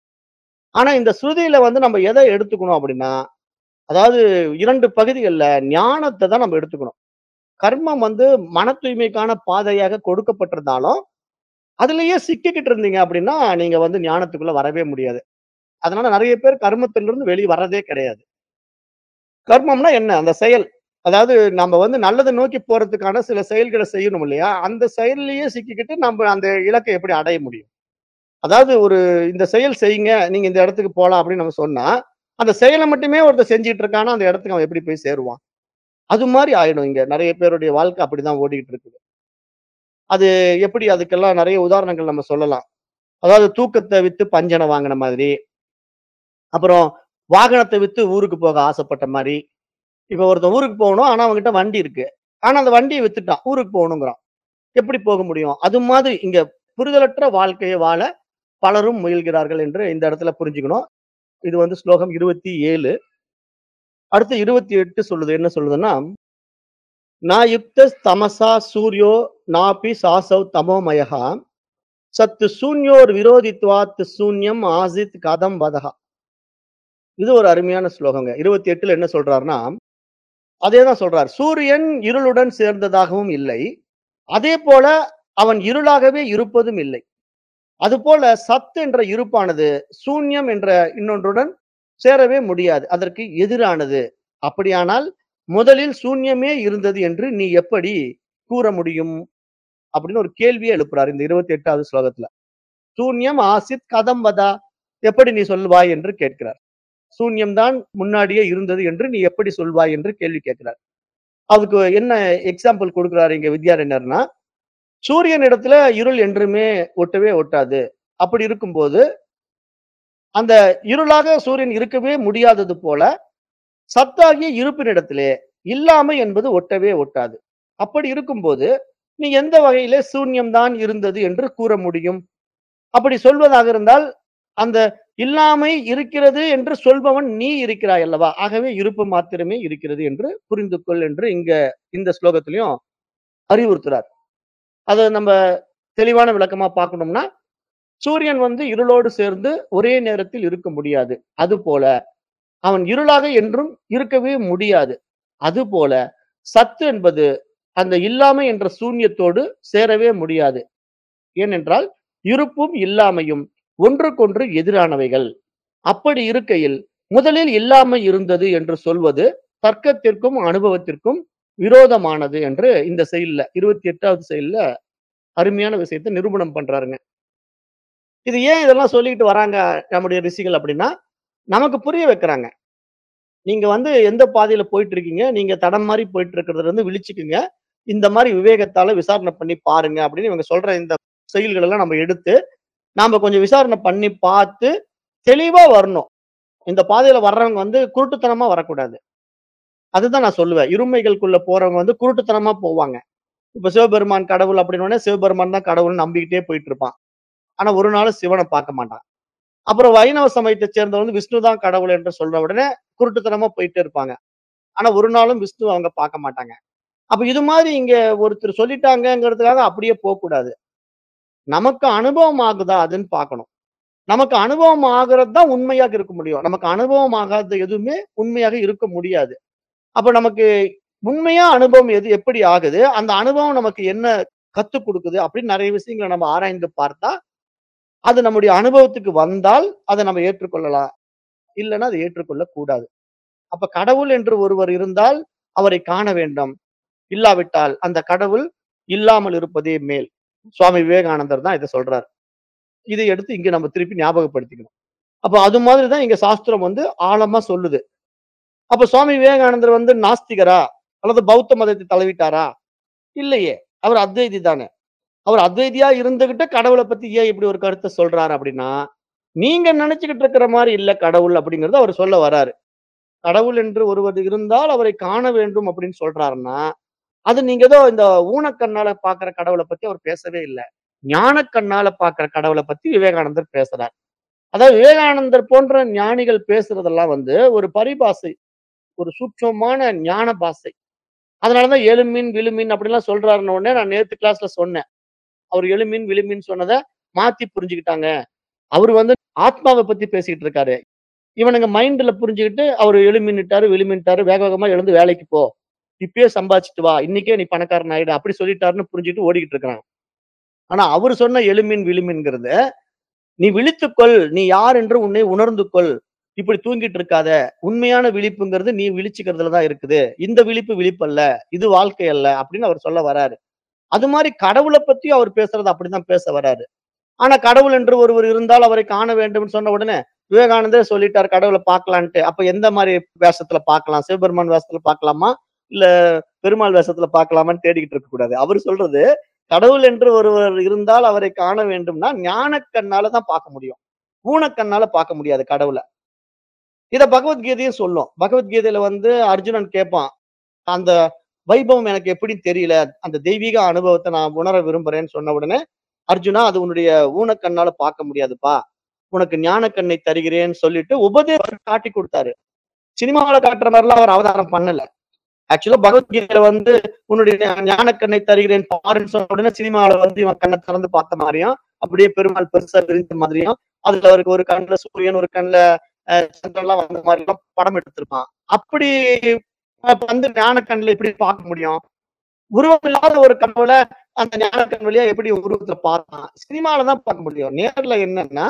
ஆனா இந்த ஸ்ருதியில வந்து நம்ம எதை எடுத்துக்கணும் அப்படின்னா அதாவது இரண்டு பகுதிகள்ல ஞானத்தை தான் நம்ம எடுத்துக்கணும் கர்மம் வந்து மன தூய்மைக்கான பாதையாக கொடுக்கப்பட்டிருந்தாலும் அதுலயே சிக்கிக்கிட்டு இருந்தீங்க அப்படின்னா நீங்க வந்து ஞானத்துக்குள்ள வரவே முடியாது அதனால நிறைய பேர் கர்மத்திலிருந்து வெளியே வர்றதே கிடையாது கர்மம்னா என்ன அந்த செயல் அதாவது நம்ம வந்து நல்லதை நோக்கி போறதுக்கான சில செயல்களை செய்யணும் இல்லையா அந்த செயல்லையே சிக்கிக்கிட்டு நம்ம அந்த இலக்கை எப்படி அடைய முடியும் அதாவது ஒரு இந்த செயல் செய்யுங்க நீங்க இந்த இடத்துக்கு போலாம் அப்படின்னு நம்ம சொன்னா அந்த செயலை மட்டுமே ஒருத்தர் செஞ்சுட்டு இருக்கானா அந்த இடத்துக்கு அவன் எப்படி போய் சேருவான் அது மாதிரி ஆயிடும் இங்க நிறைய பேருடைய வாழ்க்கை அப்படிதான் ஓடிக்கிட்டு இருக்குது அது எப்படி அதுக்கெல்லாம் நிறைய உதாரணங்கள் நம்ம சொல்லலாம் அதாவது தூக்கத்தை வித்து பஞ்சனை வாங்கின மாதிரி அப்புறம் வாகனத்தை வித்து ஊருக்கு போக ஆசைப்பட்ட மாதிரி இப்ப ஒருத்தன் ஊருக்கு போகணும் ஆனா அவன்கிட்ட வண்டி இருக்கு ஆனா அந்த வண்டியை வித்துட்டான் ஊருக்கு போகணுங்கிறான் எப்படி போக முடியும் அது மாதிரி இங்க புரிதலற்ற வாழ்க்கையை வாழ பலரும் முயல்கிறார்கள் என்று இந்த இடத்துல புரிஞ்சுக்கணும் இது வந்து ஸ்லோகம் இருபத்தி ஏழு அடுத்து இருபத்தி எட்டு சொல்லுது என்ன சொல்லுதுன்னா நான் யுக்த தமசா சூரியோ நாபி சாசவ் தமோமயகா சத்து சூன்யோர் விரோதித்வாத் சூன்யம் ஆசித் கதம் வதகா இது ஒரு அருமையான ஸ்லோகங்க இருபத்தி எட்டுல என்ன சொல்றாருன்னா அதேதான் சொல்றார் சூரியன் இருளுடன் சேர்ந்ததாகவும் இல்லை அதே போல அவன் இருளாகவே இருப்பதும் இல்லை அதுபோல சத்து என்ற இருப்பானது சூன்யம் என்ற இன்னொன்றுடன் சேரவே முடியாது அதற்கு எதிரானது அப்படியானால் முதலில் சூன்யமே இருந்தது என்று நீ எப்படி கூற முடியும் அப்படின்னு ஒரு கேள்வியை எழுப்புறார் இந்த இருபத்தி எட்டாவது ஸ்லோகத்துல சூன்யம் ஆசித் கதம் வதா எப்படி நீ சொல்வாய் என்று கேட்கிறார் சூன்யம் தான் முன்னாடியே இருந்தது என்று நீ எப்படி சொல்வாய் என்று கேள்வி கேட்கிறார் அதுக்கு என்ன எக்ஸாம்பிள் கொடுக்கிறாரு இங்க வித்யாரண்யர்னா சூரியன் இடத்துல இருள் என்றுமே ஒட்டவே ஒட்டாது அப்படி இருக்கும்போது அந்த இருளாக சூரியன் இருக்கவே முடியாதது போல சத்தாகிய இருப்பினிடத்திலே இல்லாமை என்பது ஒட்டவே ஒட்டாது அப்படி இருக்கும்போது நீ எந்த வகையிலே சூன்யம்தான் இருந்தது என்று கூற முடியும் அப்படி சொல்வதாக இருந்தால் அந்த இல்லாமை இருக்கிறது என்று சொல்பவன் நீ இருக்கிறாய் அல்லவா ஆகவே இருப்பு மாத்திரமே இருக்கிறது என்று புரிந்து கொள் என்று இங்க இந்த ஸ்லோகத்திலையும் அறிவுறுத்துறார் அதை நம்ம தெளிவான விளக்கமா பார்க்கணும்னா சூரியன் வந்து இருளோடு சேர்ந்து ஒரே நேரத்தில் இருக்க முடியாது அது போல அவன் இருளாக என்றும் இருக்கவே முடியாது அது போல சத்து என்பது அந்த இல்லாமை என்ற சூன்யத்தோடு சேரவே முடியாது ஏனென்றால் இருப்பும் இல்லாமையும் ஒன்றுக்கொன்று எதிரானவைகள் அப்படி இருக்கையில் முதலில் இல்லாமை இருந்தது என்று சொல்வது தர்க்கத்திற்கும் அனுபவத்திற்கும் விரோதமானது என்று இந்த செயல்ல இருபத்தி எட்டாவது செயல்ல அருமையான விஷயத்தை நிரூபணம் பண்றாருங்க இது ஏன் இதெல்லாம் சொல்லிட்டு வராங்க நம்முடைய ரிஷிகள் அப்படின்னா நமக்கு புரிய வைக்கிறாங்க நீங்க வந்து எந்த பாதையில போயிட்டு இருக்கீங்க நீங்க தடம் மாதிரி போயிட்டு இருக்கிறதுல இருந்து விழிச்சுக்குங்க இந்த மாதிரி விவேகத்தால விசாரணை பண்ணி பாருங்க அப்படின்னு இவங்க சொல்ற இந்த செயல்கள் எல்லாம் நம்ம எடுத்து நாம கொஞ்சம் விசாரணை பண்ணி பார்த்து தெளிவா வரணும் இந்த பாதையில வர்றவங்க வந்து குருட்டுத்தனமா வரக்கூடாது அதுதான் நான் சொல்லுவேன் இருமைகளுக்குள்ள போறவங்க வந்து குருட்டுத்தனமா போவாங்க இப்ப சிவபெருமான் கடவுள் அப்படின்னு சிவபெருமான் தான் கடவுள் நம்பிக்கிட்டே போயிட்டு இருப்பான் ஆனா ஒரு நாளும் சிவனை பார்க்க மாட்டான் அப்புறம் வைணவ சமயத்தை சேர்ந்தவங்க வந்து விஷ்ணு தான் கடவுள் என்று சொல்ற உடனே குருட்டுத்தனமா போயிட்டே இருப்பாங்க ஆனா ஒரு நாளும் விஷ்ணு அவங்க பார்க்க மாட்டாங்க அப்ப இது மாதிரி இங்க ஒருத்தர் சொல்லிட்டாங்கங்கிறதுக்காக அப்படியே போக கூடாது நமக்கு அனுபவம் ஆகுதா அதுன்னு பார்க்கணும் நமக்கு அனுபவம் ஆகிறது தான் உண்மையாக இருக்க முடியும் நமக்கு அனுபவம் ஆகாத எதுவுமே உண்மையாக இருக்க முடியாது அப்ப நமக்கு உண்மையா அனுபவம் எது எப்படி ஆகுது அந்த அனுபவம் நமக்கு என்ன கத்து கொடுக்குது அப்படின்னு நிறைய விஷயங்களை நம்ம ஆராய்ந்து பார்த்தா அது நம்முடைய அனுபவத்துக்கு வந்தால் அதை நம்ம ஏற்றுக்கொள்ளலாம் இல்லைன்னா அதை ஏற்றுக்கொள்ள கூடாது அப்ப கடவுள் என்று ஒருவர் இருந்தால் அவரை காண வேண்டும் இல்லாவிட்டால் அந்த கடவுள் இல்லாமல் இருப்பதே மேல் சுவாமி விவேகானந்தர் தான் இதை சொல்றார் இதை எடுத்து இங்க நம்ம திருப்பி ஞாபகப்படுத்திக்கணும் அப்ப அது மாதிரி தான் இங்க சாஸ்திரம் வந்து ஆழமா சொல்லுது அப்ப சுவாமி விவேகானந்தர் வந்து நாஸ்திகரா அல்லது பௌத்த மதத்தை தழுவிட்டாரா இல்லையே அவர் அத்வைதி தானே அவர் அத்வைதியா இருந்துகிட்டு கடவுளை பத்தி ஏன் இப்படி ஒரு கருத்தை சொல்றாரு அப்படின்னா நீங்க நினைச்சுக்கிட்டு இருக்கிற மாதிரி இல்ல கடவுள் அப்படிங்கறத அவர் சொல்ல வராரு கடவுள் என்று ஒருவர் இருந்தால் அவரை காண வேண்டும் அப்படின்னு சொல்றாருன்னா அது நீங்க ஏதோ இந்த ஊனக்கண்ணால பாக்குற கடவுளை பத்தி அவர் பேசவே இல்லை ஞானக்கண்ணால பாக்குற கடவுளை பத்தி விவேகானந்தர் பேசுறார் அதாவது விவேகானந்தர் போன்ற ஞானிகள் பேசுறதெல்லாம் வந்து ஒரு பரிபாசை ஒரு சூட்சமமான ஞான பாஷை. அதனாலதான் எழுமீன், விழுமீன் அப்படிலாம் சொல்றாருன்ன உடனே நான் நேத்து கிளாஸ்ல சொன்னேன். அவர் எழுமீன், விழுமீன் சொன்னத மாத்தி புரிஞ்சுக்கிட்டாங்க. அவரு வந்து ஆத்மாவ பத்தி பேசிட்டு இருக்காரு. இவனுங்க மைண்ட்ல புரிஞ்சுகிட்டு அவரு எழுமீன்னுட்டாரு, விழுமீன்ட்டாரு. வேக வேகமா எழுந்து வேலைக்கு போ. இப்பயே சம்பாதிச்சுட்டு வா. இன்னைக்கே நீ பணக்காரன் ஆயிடு. அப்படி சொல்லிட்டாருன்னு புரிஞ்சுட்டு ஓடிக்கிட்டு இருக்கிறான். ஆனா அவரு சொன்ன எழுமீன், விழுமீன்ங்கிறத, நீ விழித்துக்கொள். நீ யார் என்று உன்னை உணர்ந்து கொள். இப்படி தூங்கிட்டு இருக்காத. உண்மையான விழிப்புங்கிறது நீ விழிச்சுக்கிறதுல தான் இருக்குது. இந்த விழிப்பு விழிப்பல்ல. இது வாழ்க்கை அல்ல. அப்படின்னு அவர் சொல்ல வராரு. அது மாரி கடவுள பத்தியும் அவர் பேசுறது அப்படிதான் பேச வராரு. ஆனா கடவுள் என்று ஒருவர் இருந்தால் அவரை காண வேண்டும்னு சொன்ன உடனே, விவேகானந்தர் சொல்லிட்டாரு கடவுள பார்க்கலான்ட்டு. அப்ப எந்த மாரி வேஷத்துல பார்க்கலாம்? சிவபெருமான் வேஷத்துல பார்க்கலாமா? இல்ல பெருமாள் வேஷத்துல பார்க்கலாமான்னு தேடிக்கிட்டு இருக்கக் கூடாது. அவரு சொல்றது, கடவுள் என்று ஒருவர் இருந்தால் அவரை காண வேண்டும்னா, ஞானக் கண்ணால தான் பார்க்க முடியும். ஊனக்கண்ணால பார்க்க முடியாது கடவுள. இத பகவத்கீதையும் சொல்லும். பகவத்கீதையில வந்து அர்ஜுனன் கேட்பான். அந்த வைபவம் எனக்கு எப்படின்னு தெரியல. அந்த தெய்வீக அனுபவத்த நான் உணர விரும்புறேன்னு சொன்ன உடனே, அர்ஜுனா அது உன்னுடைய ஊனக்கண்ணால பார்க்க முடியாதுப்பா. உனக்கு ஞானக் கண்ணை தருகிறேன்னு சொல்லிட்டு உபதேசம் காட்டிக் குடுத்தாரு. சினிமாவுல காட்டுற மாரிலாம் அவர் அவதாரம் பண்ணல. ஆக்சுவலா பகவத்கீதையில வந்து உன்னுடைய ஞானக் கண்ணை தருகிறேன் பாருன்னு சொன்ன உடனே சினிமாவுல வந்து இவன் கண்ண திறந்து பார்த்த மாரியும், அப்படியே பெருமாள் பெருசா விரிந்த மாதிரியும், அதுல அவருக்கு ஒரு கண்ணுல சூரியன், ஒரு கண்ணுல அ சந்திரன்லாம் வந்த மாரிலாம் படம் எடுத்திருப்பான். அப்படி வந்து ஞானக் கண்ல எப்படி பார்க்க முடியும்? உருவம் இல்லாத ஒரு கடவுள அந்த ஞானக்கண் வழியா எப்படி உருவத்துல பார்த்தான்? சினிமால தான் பார்க்க முடியும். நேர்ல என்னன்னா,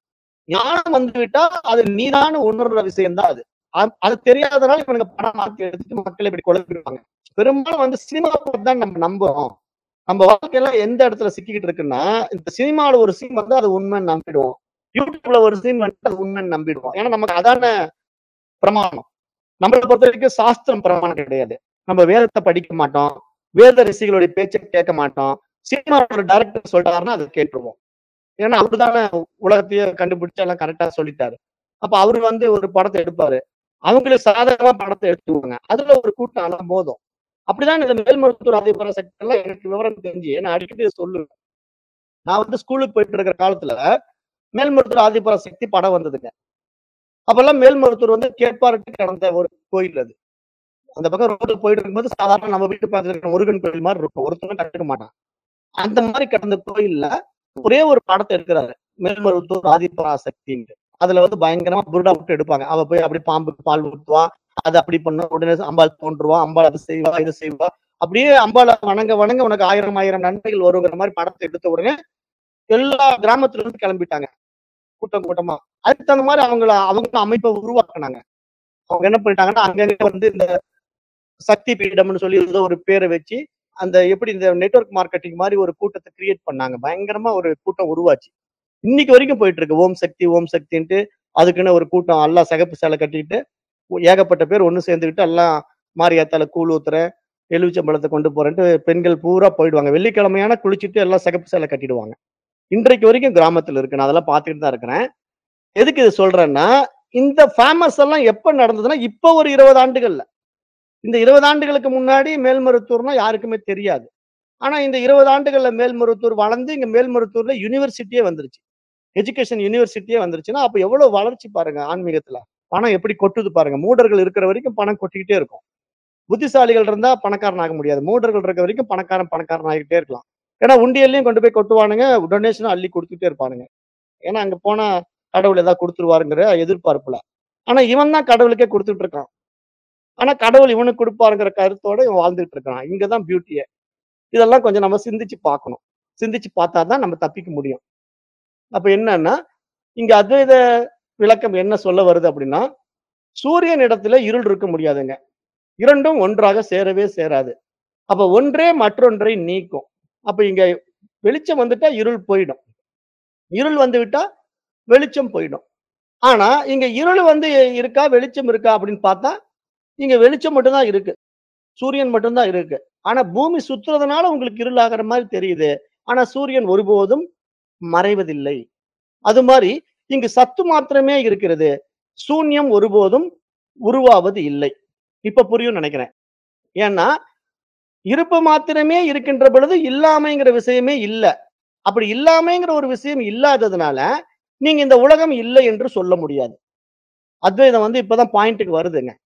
ஞானம் வந்துவிட்டா அது நீதான்னு உணர்ற விஷயம் தான் அது. அ அது தெரியாதனால இவனுங்க படம் மாத்தி எடுத்துட்டு மக்கள இப்படி குழப்பிருப்பாங்க. பெரும்பாலும் வந்து சினிமாவ பார்த்து தான் நம்ம நம்புறோம். நம்ம வாழ்க்கையில எந்த இடத்துல சிக்கிக்கிட்டு இருக்குன்னா, இந்த சினிமால ஒரு சீன் வந்தா அது உண்மைன்னு நம்பிடுவோம். YouTubeல ஒரு சீன் வந்துட்டு அது உண்மைன்னு நம்பிடுவோம். ஏன்னா நமக்கு அதானே பிரமாணம். நம்மள பொறுத்தவரைக்கும் சாஸ்திரம் பிரமாணம் கிடையாது. நம்ம வேதத்த படிக்க மாட்டோம். வேத ரிஷிகளுடைய பேச்ச கேட்க மாட்டோம். சினிமாவோட டைரக்டர் சொல்றாருன்னா அத கேட்டுருவோம். ஏன்னா அவரு தானே உலகத்தையே கண்டுபிடிச்சு எல்லாம் கரெக்ட்டா சொல்லிட்டாரு. அப்ப அவரு வந்து ஒரு படத்த எடுப்பாரு. அவங்களுக்கு சாதகமா படத்த எடுத்துருவாங்க. அதுல ஒரு கூட்டம் அல மோதும். அப்படிதான் இந்த மேல்மருவத்தூர் ஆதிபரா செக்டர்ல எனக்கு விவரம் தெரிஞ்சு நான் அடிக்கடி இத சொல்லுவேன். நான் வந்து ஸ்கூலுக்கு போயிட்டு இருக்கிற காலத்துல, மேல்மருவத்தூர் ஆதிபரா சக்தி படம் வந்ததுங்க. அப்பல்லாம் மேல்மருவத்தூர் வந்து கேட்பாரட்டு கிடந்த ஒரு கோயில் அது. அந்த பக்கம் ரோட்ல போயிட்டு இருக்கும்போது சாதாரண நம்ம வீட்டு பக்கத்துல இருக்கிற முருகன் கோயில் மாரி இருக்கும். ஒருத்தனும் கண்டுக்க மாட்டான். அந்த மாரி கிடந்த கோயில்ல ஒரே ஒரு படத்த எடுக்குறாரு. மேல்மருவத்தூர் ஆதிபராசக்தின்ட்டு. அதுல வந்து பயங்கரமா புருடா விட்டு எடுப்பாங்க. அவ போய் அப்படி பாம்புக்கு பால் ஊத்துவா. அது அப்படி பண்ணும். உடனே அம்பாள் தோன்றுவா. அம்பாள் அது செய்வா, இது செய்வா. அப்படியே அம்பாள வணங்க வணங்க உனக்கு 1000 1000 நன்மைகள் வருங்கிற மாரி படத்த எடுத்த உடனே, எல்லா கிராமத்துல இருந்து கிளம்பிட்டாங்க. கூட்டம் கூட்டமா. அதுக்கு தகுந்த மாரி அவங்கள அவங்க அமைப்ப உருவாக்குனாங்க. அவங்க என்ன பண்ணிட்டாங்கன்னா, அங்கங்க வந்து இந்த சக்தி பீடம்னு சொல்லி ஏதோ ஒரு பேர வச்சு, அந்த எப்படி இந்த நெட்வொர்க் மார்க்கெட்டிங் மாரி ஒரு கூட்டத்த கிரியேட் பண்ணாங்க. பயங்கரமா ஒரு கூட்டம் உருவாச்சு. இன்னைக்கு வரைக்கும் போயிட்டு இருக்கு. ஓம் சக்தி, ஓம் சக்தின்ட்டு அதுக்குன்னு ஒரு கூட்டம் எல்லாம் சிகப்பு சேலை கட்டிக்கிட்டு, ஏகப்பட்ட பேர் ஒண்ணு சேர்ந்துக்கிட்டு எல்லாம் மாரியாத்தால கூழ் ஊத்துறேன், எலுமிச்சம்பழத்த கொண்டு போறேன்ட்டு பெண்கள் பூரா போயிடுவாங்க. வெள்ளிக்கிழமையானா குளிச்சுட்டு எல்லாம் சிகப்பு சேலை கட்டிடுவாங்க. இன்றைக்கு வரைக்கும் கிராமத்துல இருக்கு. நான் அதெல்லாம் பார்த்துக்கிட்டு தான் இருக்கிறேன். எதுக்கு இத சொல்றேன்னா, இந்த ஃபேமஸ் எல்லாம் எப்ப நடந்ததுன்னா, இப்ப ஒரு 20 ஆண்டுகள்ல. இந்த 20 ஆண்டுகளுக்கு முன்னாடி மேல்மருவத்தூர்னா யாருக்குமே தெரியாது. ஆனா இந்த 20 ஆண்டுகள்ல மேல்மருவத்தூர் வளர்ந்து, இங்க மேல்மருவத்தூர்ல யுனிவர்சிட்டியே வந்துருச்சு. எஜுகேஷன் யுனிவர்சிட்டியே வந்துருச்சுன்னா, அப்ப எவ்வளவு வளர்ச்சி பாருங்க ஆன்மீகத்துல. பணம் எப்படி கொட்டுது பாருங்க. மூடர்கள் இருக்கிற வரைக்கும் பணம் கொட்டிக்கிட்டே இருக்கும். புத்திசாலிகள் இருந்தா பணக்காரன் ஆக முடியாது. மூடர்கள் இருக்க வரைக்கும் பணக்காரன் பணக்காரன் ஆகிட்டே இருக்கலாம். ஏன்னா உண்டியல்லயும் கொண்டு போய் கொட்டுவானுங்க. டொனேஷனும் அள்ளி குடுத்துட்டே இருப்பானுங்க. ஏன்னா அங்க போனா கடவுள் ஏதாவது குடுத்துருவாருங்கிற எதிர்பார்ப்புல. ஆனா இவன் தான் கடவுளுக்கே குடுத்துட்டு இருக்கான். ஆனா கடவுள் இவனுக்கு குடுப்பாருங்கிற கருத்தோட இவன் வாழ்ந்துட்டு இருக்கிறான். இங்க தான் பியூட்டியே. இதெல்லாம் கொஞ்சம் நம்ம சிந்திச்சு பார்க்கணும். சிந்திச்சு பார்த்தா தான் நம்ம தப்பிக்க முடியும். அப்ப என்னன்னா, இங்க அத்வைத விளக்கம் என்ன சொல்ல வருது அப்படின்னா, சூரியன் இடத்துல இருள் இருக்க முடியாதுங்க. இரண்டும் ஒன்றாக சேரவே சேராது. அப்ப ஒன்றே மற்றொன்றை நீக்கும். அப்ப இங்க வெளிச்சம் வந்துட்டா இருள் போயிடும். இருள் வந்து விட்டா வெளிச்சம் போயிடும். ஆனா இங்க இருள் வந்து இருக்கா, வெளிச்சம் இருக்கா அப்படின்னு பார்த்தா, இங்க வெளிச்சம் மட்டும் தான் இருக்கு. சூரியன் மட்டும் தான் இருக்கு. ஆனா பூமி சுத்துறதுனால உங்களுக்கு இருள் ஆகுற மாரி தெரியுது. ஆனா சூரியன் ஒருபோதும் மறைவதில்லை. அது மாரி இங்கு சத்து மாத்திரமே இருக்கிறது. சூன்யம் ஒருபோதும் உருவாவது இல்லை. இப்ப புரியும்னு நினைக்கிறேன். ஏன்னா, இருப்பு மாத்திரமே இருக்கின்ற பொழுது இல்லாமைங்கிற விஷயமே இல்ல. அப்படி இல்லாமைங்கிற ஒரு விஷயம் இல்லாததுனால, நீங்க இந்த உலகம் இல்லை என்று சொல்ல முடியாது. அத்வைதம் வந்து இப்ப தான் பாயிண்ட்க்கு வருதுங்க.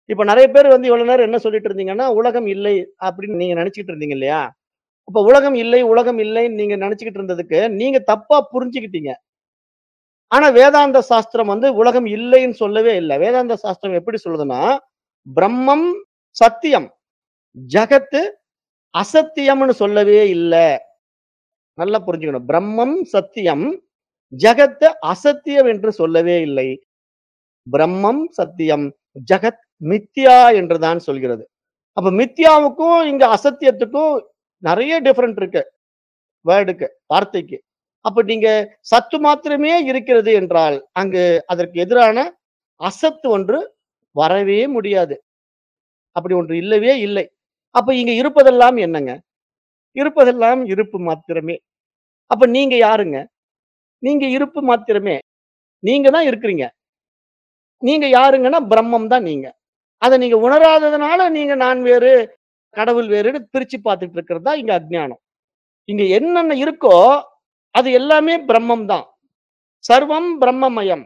இப்ப நெறைய பேர் வந்து இவ்வளவு நேரம் என்ன சொல்லிட்டு இருந்தீங்கன்னா, உலகம் இல்லை அப்படின்னு நீங்க நெனச்சுக்கிட்டு இருந்தீங்க இல்லையா? அப்ப உலகம் இல்லை, உலகம் இல்லைன்னு நீங்க நெனச்சுக்கிட்டு இருந்ததுக்கு, நீங்க தப்பா புரிஞ்சுக்கிட்டீங்க. ஆனா வேதாந்த சாஸ்திரம் வந்து உலகம் இல்லைன்னு சொல்லவே இல்ல. வேதாந்த சாஸ்திரம் எப்படி சொல்லுதுன்னா, பிரம்மம் சத்தியம். ஜகத்து அசத்தியம்ன்னு சொல்லவே இல்ல. நல்லா புரிஞ்சுக்கணும். பிரம்மம் சத்தியம். ஜகத்து அசத்தியம் என்று சொல்லவே இல்லை. பிரம்மம் சத்தியம். ஜகத் மித்யா என்று தான் சொல்கிறது. அப்ப மித்யாவுக்கும், இங்க அசத்தியத்துக்கும் நெறைய டிஃபரெண்ட் இருக்கு. வேர்டுக்கு, வார்த்தைக்கு. அப்ப நீங்க சத்து மாத்திரமே இருக்கிறது என்றால், அங்கு அதற்கு எதிரான அசத்து ஒன்று வரவே முடியாது. அப்படி ஒன்று இல்லவே இல்லை. அப்ப இங்க இருப்பதெல்லாம் என்னங்க? இருப்பதெல்லாம் இருப்பு மாத்திரமே. அப்ப நீங்க யாருங்க? நீங்க இருப்பு மாத்திரமே. நீங்க தான் இருக்கிறீங்க. நீங்க யாருங்கன்னா, பிரம்மம் தான் நீங்க. அத நீங்க உணராததுனால நீங்க நான் வேறு, கடவுள் வேறுன்னு பிரிச்சு பார்த்துட்டு இருக்கிறது தான் இங்க அஞ்ஞானம். இங்க என்னென்ன இருக்கோ, அது எல்லாமே பிரம்மம் தான். சர்வம் பிரம்மமயம்.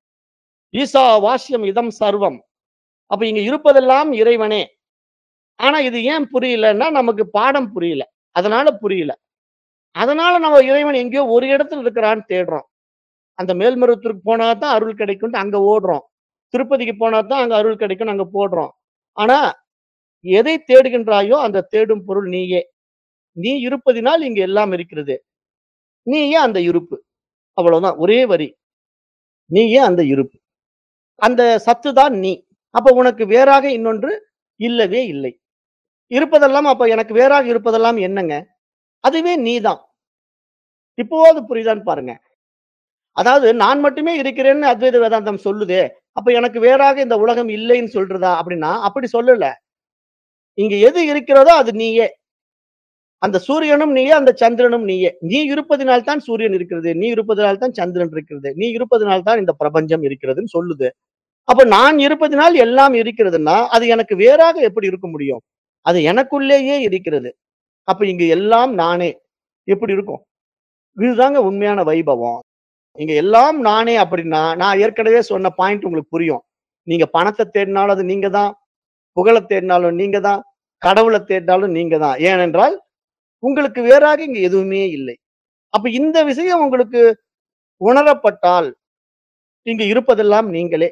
ஈசா வாஸ்யம் இதம் சர்வம். அப்ப இங்க இருப்பதெல்லாம் இறைவனே. ஆனா இது ஏன் புரியலன்னா, நமக்கு பாடம் புரியல. அதனால புரியல. அதனால நம்ம இறைவன் எங்கேயோ ஒரு இடத்துல இருக்கிறான்னு தேடுறோம். அந்த மேல்மருவத்தூருக்கு போனா தான் அருள் கிடைக்கும்ன்ட்டு அங்க ஓடுறோம். திருப்பதிக்கு போனா தான் அங்க அருள் கிடைக்கும்னு அங்க போடுறோம். ஆனா, எதை தேடுகின்றாயோ அந்த தேடும் பொருள் நீயே. நீ இருப்பதினால் இங்கு எல்லாம் இருக்கிறது. நீயே அந்த இருப்பு. அவ்வளவுதான். ஒரே வரி. நீயே அந்த இருப்பு. அந்த சத்து தான் நீ. அப்ப உனக்கு வேறாக இன்னொன்று இல்லவே இல்லை. இருப்பதெல்லாம் அப்ப எனக்கு வேறாக இருப்பதெல்லாம் என்னங்க? அதுவே நீதான். இப்போவாது புரியுதான்னு பாருங்க. அதாவது நான் மட்டுமே இருக்கிறேன்னு அத்வைத வேதாந்தம் சொல்லுதே. அப்ப எனக்கு வேறாக இந்த உலகம் இல்லைன்னு சொல்றதா? அப்படின்னா, அப்படி சொல்லல. இங்க எது இருக்கிறதோ அது நீயே. அந்த சூரியனும் நீயே, அந்த சந்திரனும் நீயே. நீ இருப்பதினால் தான் சூரியன் இருக்கிறது. நீ இருப்பதனால் தான் சந்திரன் இருக்கிறது. நீ இருப்பதனால் தான் இந்த பிரபஞ்சம் இருக்கிறதுன்னு சொல்லுது. அப்ப நான் இருப்பதினால் எல்லாம் இருக்கிறதுன்னா, அது எனக்கு வேறாக எப்படி இருக்க முடியும்? அது எனக்குள்ளேயே இருக்கிறது. அப்ப இங்க எல்லாம் நானே. எப்படி இருக்கும்? இதுதாங்க உண்மையான வைபவம். இங்க எல்லாம் நானே அப்படின்னா, நான் ஏற்கனவே சொன்ன பாயிண்ட் உங்களுக்கு புரியும். நீங்க பணத்த தேடினாலும் அது நீங்க தான். புகழ தேடினாலும் நீங்க தான். கடவுள தேடினாலும் நீங்க தான். ஏனென்றால், உங்களுக்கு வேறாக இங்க எதுவுமே இல்லை. அப்ப இந்த விஷயம் உங்களுக்கு உணரப்பட்டால், இங்கு இருப்பதெல்லாம் நீங்களே.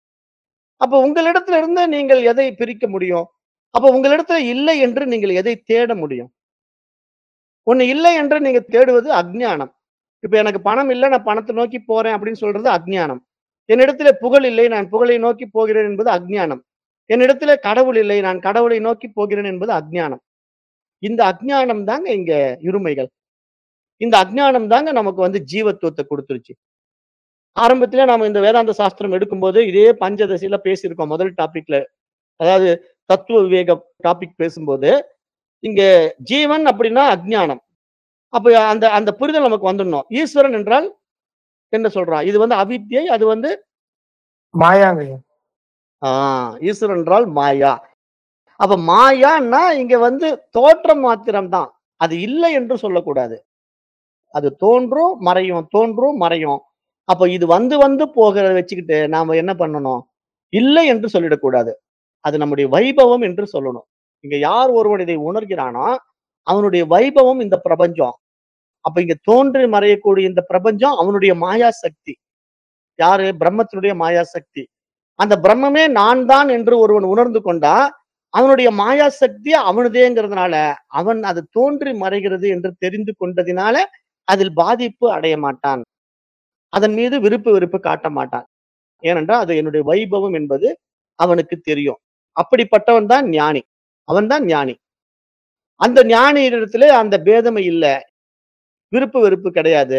அப்ப உங்களிடத்துல இருந்து நீங்கள் எதை பிரிக்க முடியும்? அப்ப உங்களிடத்துல இல்லை என்று நீங்கள் எதை தேட முடியும்? ஒண்ணு இல்லை என்று நீங்க தேடுவது அஞ்ஞானம். இப்ப எனக்கு பணம் இல்ல, நான் பணத்த நோக்கி போறேன் அப்படின்னு சொல்றது அஞ்ஞானம். என்னிடத்திலே புகழ் இல்லை, நான் புகழை நோக்கி போகிறேன் என்பது அஞ்ஞானம். என்னிடத்திலே கடவுள் இல்லை, நான் கடவுளை நோக்கி போகிறேன் என்பது அஞ்ஞானம். இந்த அஞ்ஞானம் தாங்க இங்க இருமைகள். இந்த அஞ்ஞானம் தாங்க நமக்கு வந்து ஜீவத்துவத்த குடுத்துருச்சு. ஆரம்பத்திலே நாம இந்த வேதாந்த சாஸ்திரம் எடுக்கும்போது, இதே பஞ்சதசில பேசியிருக்கோம் முதல் டாபிக்ல. அதாவது தத்துவ விவேகம் டாபிக் பேசும்போது, இங்க ஜீவன் அப்படின்னா அஞ்ஞானம். அப்ப அந்த அந்த புரிதல் நமக்கு வந்துடணும். ஈஸ்வரன் என்றால் என்ன சொல்றான்? இது வந்து அவித்யை, அது வந்து மாயாங்கய்யா. ஆ ஈஸ்வரன் என்றால் மாயா. அப்ப மாயான்னா இங்க வந்து தோற்றம் மாத்திரம் தான். அது இல்லை என்று சொல்லக்கூடாது. அது தோன்றும், மறையும், தோன்றும், மறையும். அப்ப இது வந்து வந்து போகிறத வச்சுக்கிட்டு நாம என்ன பண்ணணும்? இல்லை என்று சொல்லிடக்கூடாது. அது நம்முடைய வைபவம் என்று சொல்லணும். இங்க யார் ஒருவன் இதை உணர்கிறானோ, அவனுடைய வைபவம் இந்த பிரபஞ்சம். அப்ப இங்க தோன்றி மறையக்கூடிய இந்த பிரபஞ்சம் அவனுடைய மாயா சக்தி. யாரு? பிரம்மத்தினுடைய மாயா சக்தி. அந்த பிரம்மமே நான் தான் என்று ஒருவன் உணர்ந்து கொண்டா, அவனுடைய மாயா சக்தி அவனதேங்கிறதுனால, அவன் அது தோன்றி மறைகிறது என்று தெரிந்து கொண்டதினால, அதில் பாதிப்பு அடைய மாட்டான். அதன் மீது விருப்பு வெறுப்பு காட்ட மாட்டான். ஏனென்றால், அது என்னுடைய வைபவம் என்பது அவனுக்கு தெரியும். அப்படிப்பட்டவன் தான் ஞானி. அவன் தான் ஞானி. அந்த ஞானியிடத்திலே அந்த பேதமை இல்ல. விருப்பு வெறுப்பு கிடையாது.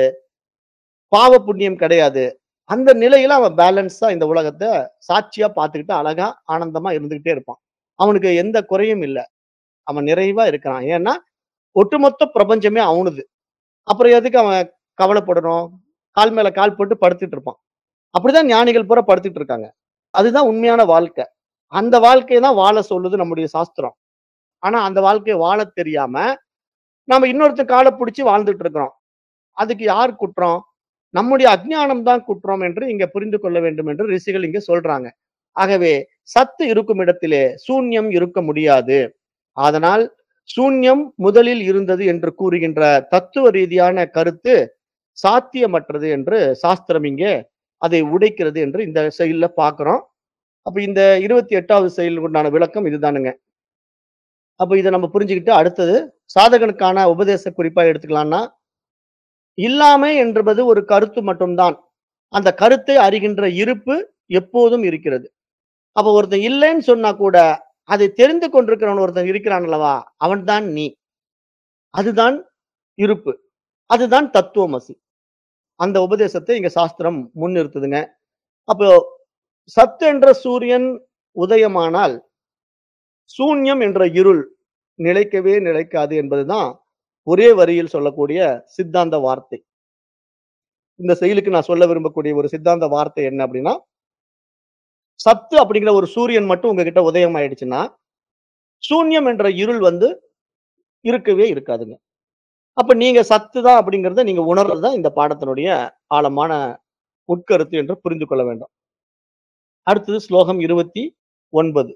பாவ புண்ணியம் கிடையாது. அந்த நிலையில அவன் பேலன்ஸா இந்த உலகத்த சாட்சியா பார்த்துக்கிட்டு அழகா, ஆனந்தமா இருந்துகிட்டே இருப்பான். அவனுக்கு எந்த குறையும் இல்ல. அவன் நிறைவா இருக்கிறான். ஏன்னா, ஒட்டுமொத்த பிரபஞ்சமே அவனுது. அப்புறம் எதுக்கு அவன் கவலைப்படணும்? கால் மேல கால் போட்டு படுத்துட்டு இருப்பான். அப்படிதான் ஞானிகள் பூரா படுத்துட்டு இருக்காங்க. அதுதான் உண்மையான வாழ்க்கை. அந்த வாழ்க்கைய தான் வாழ சொல்லுது நம்முடைய சாஸ்திரம். ஆனா, அந்த வாழ்க்கைய வாழத் தெரியாம, நாம இன்னொருத்தன் கால புடிச்சு வாழ்ந்துட்டு இருக்கிறோம். அதுக்கு யார் குற்றம்? நம்முடைய அஞ்ஞானம் தான் குற்றம் என்று இங்க புரிந்து கொள்ள வேண்டும் என்று ரிஷிகள் இங்க சொல்றாங்க. ஆகவே, சத்து இருக்கும் இடத்திலே சூன்யம் இருக்க முடியாது அதனால் சூன்யம் முதலில் இருந்தது என்று கூறுகின்ற தத்துவ ரீதியான கருத்து சாத்தியமற்றது என்று சாஸ்திரம் இங்கே அதை உடைக்கிறது என்று இந்த செயல்ல பார்க்கிறோம் அப்ப இந்த இருபத்தி எட்டாவது செயல் உண்டான விளக்கம் இதுதானுங்க அப்ப இதை நம்ம புரிஞ்சுக்கிட்டு அடுத்தது சாதகனுக்கான உபதேச குறிப்பா எடுத்துக்கலாம்னா இல்லாமை என்பது ஒரு கருத்து மட்டும்தான் அந்த கருத்தை அறிகின்ற இருப்பு எப்போதும் இருக்கிறது அப்ப ஒருத்தன் இல்லைன்னு சொன்னா கூட அதை தெரிந்து கொண்டிருக்கிறவன் ஒருத்தன் இருக்கிறான் அல்லவா அவன்தான் நீ அதுதான் இருப்பு அதுதான் தத்துவமசி அந்த உபதேசத்தை இங்க சாஸ்திரம் முன்னிறுத்துதுங்க அப்போ சத்து என்ற சூரியன் உதயமானால் சூன்யம் என்ற இருள் நிலைக்கவே நிலைக்காது என்பதுதான் ஒரே வரியில் சொல்லக்கூடிய சித்தாந்த வார்த்தை இந்த செயலுக்கு நான் சொல்ல விரும்பக்கூடிய ஒரு சித்தாந்த வார்த்தை என்ன அப்படின்னா சத்து அப்படிங்கிற ஒரு சூரியன் மட்டும் உங்ககிட்ட உதயம் ஆயிடுச்சுன்னா சூன்யம் என்ற இருள் வந்து இருக்கவே இருக்காதுங்க அப்ப நீங்க சத்து தான் அப்படிங்கறத நீங்க உணர்றதுதான் இந்த பாடத்தினுடைய ஆழமான உட்கருத்து என்று புரிந்து கொள்ள வேண்டும் அடுத்தது ஸ்லோகம் இருபத்தி ஒன்பது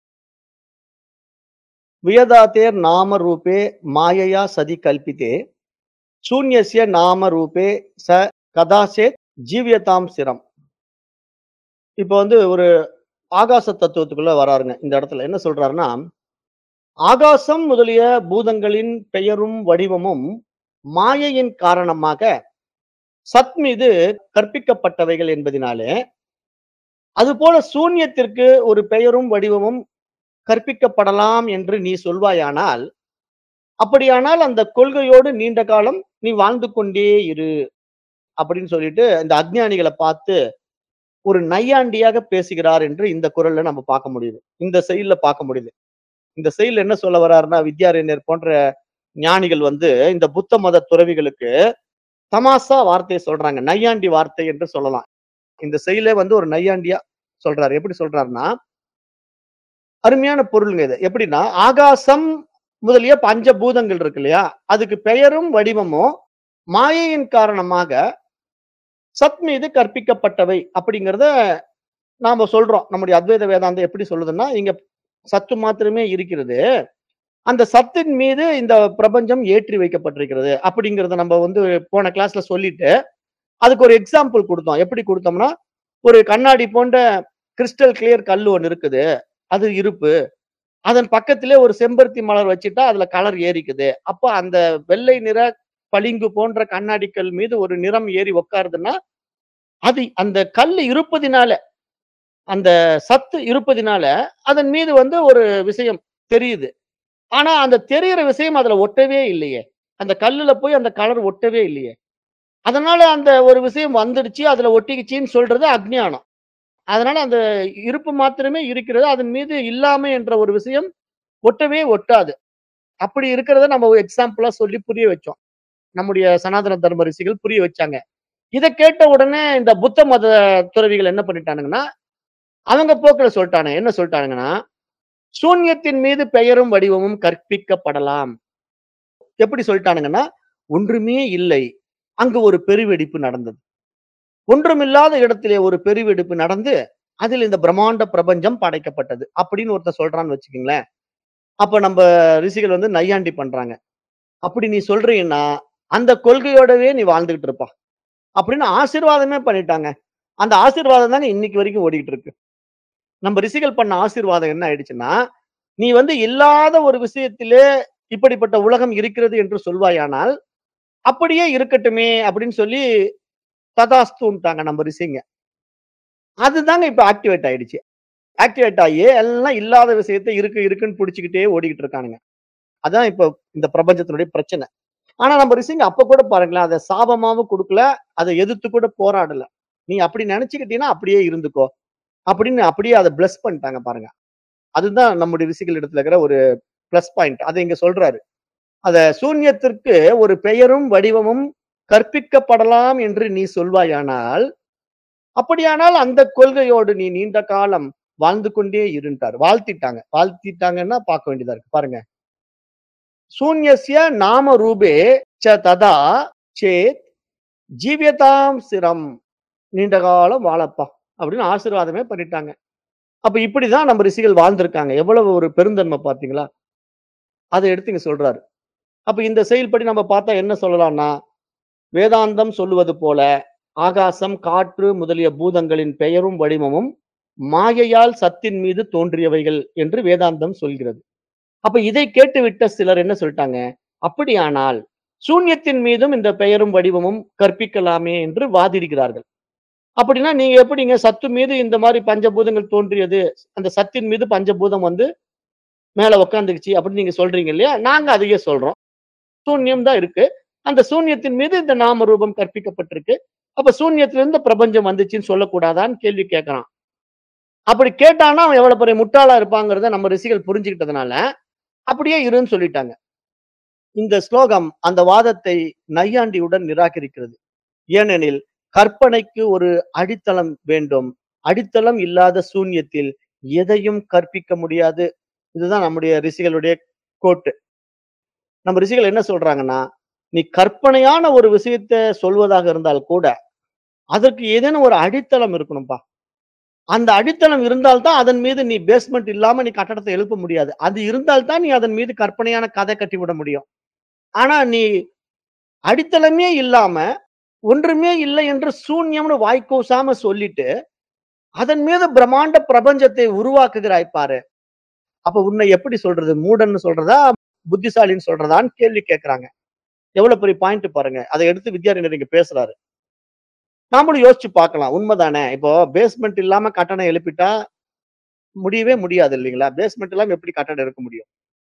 வியதாத்தேர் நாம ரூபே மாயையா சதி கல்பித்தே சூன்யசிய நாம ரூபே ச கதாசேத் ஜீவியதாம் சிரம் இப்போ வந்து ஒரு ஆகாச தத்துவத்துக்குள்ள வராருங்க இந்த இடத்துல என்ன சொல்றாருன்னா ஆகாசம் முதலிய பூதங்களின் பெயரும் வடிவமும் மாயையின் காரணமாக சத் மீது கற்பிக்கப்பட்டவைகள் என்பதினாலே அதுபோல சூன்யத்திற்கு ஒரு பெயரும் வடிவமும் கற்பிக்கப்படலாம் என்று நீ சொல்வாயானால் அப்படியானால் அந்த கொள்கையோடு நீண்ட காலம் நீ வாழ்ந்து கொண்டே இரு அப்படின்னு சொல்லிட்டு இந்த அஜ்ஞானிகளை பார்த்து ஒரு நையாண்டியாக பேசுகிறார் என்று இந்த குரல்ல நம்ம பார்க்க முடியுது இந்த செயல்ல பார்க்க முடியுது இந்த செயல் என்ன சொல்ல வர்றாருன்னா வித்யாரண்யர் போன்ற ஞானிகள் வந்து இந்த புத்த மத துறவிகளுக்கு தமாசா வார்த்தையை சொல்றாங்க நையாண்டி வார்த்தை என்று சொல்லலாம் இந்த செயலே வந்து ஒரு நையாண்டியா சொல்றாரு எப்படி சொல்றாருன்னா அருமையான பொருளுங்க இது எப்படின்னா ஆகாசம் முதலிய பஞ்சபூதங்கள் இருக்கு இல்லையா அதுக்கு பெயரும் வடிவமும் மாயையின் காரணமாக சத் மீது கற்பிக்கப்பட்டவை அப்படிங்கிறத நாம சொல்றோம் நம்முடைய அத்வைத வேதாந்தம் எப்படி சொல்லுதுன்னா இங்க சத்து மாத்திரமே இருக்கிறது அந்த சத்தின் மீது இந்த பிரபஞ்சம் ஏற்றி வைக்கப்பட்டிருக்கிறது அப்படிங்கறத நம்ம வந்து போன கிளாஸ்ல சொல்லிட்டு அதுக்கு ஒரு எக்ஸாம்பிள் கொடுத்தோம் எப்படி கொடுத்தோம்னா ஒரு கண்ணாடி போன்ற கிறிஸ்டல் கிளியர் கல் ஒன்று இருக்குது அது இருப்பு அதன் பக்கத்திலே ஒரு செம்பருத்தி மலர் வச்சுட்டா அதுல கலர் ஏறிக்குது அப்போ அந்த வெள்ளை நிற பளிங்கு போன்ற கண்ணாடி கல் மீது ஒரு நிறம் ஏறி உட்காருதுன்னா அது அந்த கல் இருப்பதினால அந்த சத்து இருப்பதினால அதன் மீது வந்து ஒரு விஷயம் தெரியுது ஆனா அந்த தெரியிற விஷயம் அதுல ஒட்டவே இல்லையே அந்த கல்லுல போய் அந்த கலர் ஒட்டவே இல்லையே அதனால அந்த ஒரு விஷயம் வந்துடுச்சு அதுல ஒட்டிக்கிச்சின்னு சொல்றது அஜ்ஞானம் அதனால அந்த இருப்பு மாத்திரமே இருக்கிறது அதன் மீது இல்லாமை என்ற ஒரு விஷயம் ஒட்டவே ஒட்டாது அப்படி இருக்கிறத நம்ம எக்ஸாம்பிளா சொல்லி புரிய வச்சோம் நம்முடைய சனாதன தர்ம ரிஷிகள் புரிய வச்சாங்க இதை கேட்ட உடனே இந்த புத்த மத துறவிகள் என்ன பண்ணிட்டானுங்கன்னா அவங்க போக்குல சொல்லிட்டானுங்க என்ன சொல்லிட்டானுங்கன்னா சூன்யத்தின் மீது பெயரும் வடிவமும் கற்பிக்கப்படலாம் எப்படி சொல்லிட்டானுங்கன்னா ஒன்றுமே இல்லை அங்கு ஒரு பெருவெடிப்பு நடந்தது ஒன்றுமில்லாத இடத்திலே ஒரு பெருவெடிப்பு நடந்து அதில் இந்த பிரம்மாண்ட பிரபஞ்சம் படைக்கப்பட்டது அப்படின்னு ஒருத்தர் சொல்றான்னு வச்சுக்கோங்களேன் அப்ப நம்ம ரிஷிகள் வந்து நையாண்டி பண்றாங்க அப்படி நீ சொல்றீங்கன்னா அந்த கொள்கையோடவே நீ வாழ்ந்துகிட்டு இருப்பா அப்படின்னு ஆசீர்வாதமே பண்ணிட்டாங்க அந்த ஆசீர்வாதம் தாங்க இன்னைக்கு வரைக்கும் ஓடிக்கிட்டு இருக்கு நம்ம ரிஷிகள் பண்ண ஆசீர்வாதம் என்ன ஆயிடுச்சுன்னா நீ வந்து இல்லாத ஒரு விஷயத்திலே இப்படிப்பட்ட உலகம் இருக்கிறது என்று சொல்வாயானால் அப்படியே இருக்கட்டுமே அப்படின்னு சொல்லி ததாஸ்துன்ட்டாங்க நம்ம ரிஷிங்க அதுதாங்க இப்ப ஆக்டிவேட் ஆயிடுச்சு ஆக்டிவேட் ஆகி எல்லாம் இல்லாத விஷயத்தை இருக்கு இருக்குன்னு பிடிச்சிக்கிட்டே ஓடிக்கிட்டு இருக்கானுங்க அதான் இப்ப இந்த பிரபஞ்சத்தினுடைய பிரச்சனை ஆனா நம்ம ரிஷிங்க அப்ப கூட பாருங்களேன் அதை சாபமாவும் கொடுக்கல அதை எதிர்த்து கூட போராடல நீ அப்படி நினைச்சுக்கிட்டீங்கன்னா அப்படியே இருந்துக்கோ அப்படின்னு அப்படியே அதை பிளஸ் பண்ணிட்டாங்க பாருங்க அதுதான் நம்முடைய ரிஷிகள் இடத்துல இருக்கிற ஒரு பிளஸ் பாயிண்ட் அதை இங்க சொல்றாரு அத சூன்யத்திற்கு ஒரு பெயரும் வடிவமும் கற்பிக்கப்படலாம் என்று நீ சொல்வாயானால் அப்படியானால் அந்த கொள்கையோடு நீ நீண்ட காலம் வாழ்ந்து கொண்டே இருண்டார் வாழ்த்திட்டாங்க வாழ்த்திட்டாங்கன்னா பார்க்க வேண்டியதா இருக்கு பாருங்க சூன்யசிய நாம ரூபே ச ததா சேத் ஜீவியதாம் சிரம் நீண்ட காலம் வாழப்பா அப்படின்னு ஆசீர்வாதமே பண்ணிட்டாங்க அப்ப இப்படிதான் நம்ம ரிஷிகள் வாழ்ந்திருக்காங்க. எவ்வளவு ஒரு பெருந்தன்மை பார்த்தீங்களா? அத எடுத்து இங்க சொல்றாரு. அப்ப இந்த செயல்படி நம்ம பார்த்தா என்ன சொல்லலாம்னா, வேதாந்தம் சொல்லுவது போல, ஆகாசம், காற்று முதலிய பூதங்களின் பெயரும் வடிவமும் மாயையால் சத்தின் மீது தோன்றியவைகள் என்று வேதாந்தம் சொல்கிறது. அப்ப இதை கேட்டுவிட்ட சிலர் என்ன சொல்லிட்டாங்க, அப்படியானால் சூன்யத்தின் மீதும் இந்த பெயரும் வடிவமும் கற்பிக்கலாமே என்று வாதிடுகிறார்கள். அப்படின்னா நீங்க எப்படிங்க சத்து மீது இந்த மாரி பஞ்சபூதங்கள் தோன்றியது, அந்த சத்தின் மீது பஞ்சபூதம் வந்து மேல உட்கார்ந்துக்குச்சு அப்படின்னு நீங்க சொல்றீங்க இல்லையா? நாங்க அதையே சொல்றோம். சூன்யம் தான் இருக்கு. அந்த சூன்யத்தின் மீது இந்த நாம ரூபம் கற்பிக்கப்பட்டிருக்கு. அப்ப சூன்யத்திலிருந்து பிரபஞ்சம் வந்துச்சுன்னு சொல்லக்கூடாதான்னு கேள்வி கேட்கறான். அப்படி கேட்டான்னா அவன் எவ்வளவு பெரிய முட்டாளா இருப்பாங்கிறத நம்ம ரிஷிகள் புரிஞ்சுக்கிட்டதுனால, அப்படியே இருன்னு சொல்லிட்டாங்க. இந்த ஸ்லோகம் அந்த வாதத்தை நையாண்டியுடன் நிராகரிக்கிறது. ஏனெனில் கற்பனைக்கு ஒரு அடித்தளம் வேண்டும். அடித்தளம் இல்லாத சூன்யத்தில் எதையும் கற்பிக்க முடியாது. இதுதான் நம்முடைய ரிஷிகளுடைய கோட்டு. நம்ம ரிஷிகள் என்ன சொல்றாங்கன்னா, நீ கற்பனையான ஒரு விஷயத்த சொல்வதாக இருந்தால் கூட, அதற்கு ஏதேனும் ஒரு அடித்தளம் இருக்கணும்பா. அந்த அடித்தளம் இருந்தால் தான் அதன் மீது நீ பேஸ்மெண்ட் இல்லாம நீ கட்டடத்த எழுப்ப முடியாது. அது இருந்தால் தான் நீ அதன் மீது கற்பனையான கதை கட்டிவிட முடியும். ஆனா நீ அடித்தளமே இல்லாம, ஒன்றுமே இல்லை என்று சூன்யம்னு வாய்க்கூசாம சொல்லிட்டு, அதன் மீது பிரம்மாண்ட பிரபஞ்சத்தை உருவாக்குகிறாய் பாரு. அப்ப உன்னை எப்படி சொல்றது? மூடன்னு சொல்றதா? புத்திசாலின்னு சொல்றதான்னு கேள்வி கேட்கறாங்க. எவ்வளவு பெரிய பாயிண்ட் பாருங்க. அத எடுத்து வித்யாரண்யர் இங்க பேசுறாரு. நாமளும் யோசிச்சு பார்க்கலாம். உண்மைதானே. இப்போ பேஸ்மெண்ட் இல்லாம கட்டடம் எழுப்பிட்டா முடியவே முடியாது இல்லைங்களா? பேஸ்மெண்ட் இல்லாம எப்படி கட்டடம் எடுக்க முடியும்?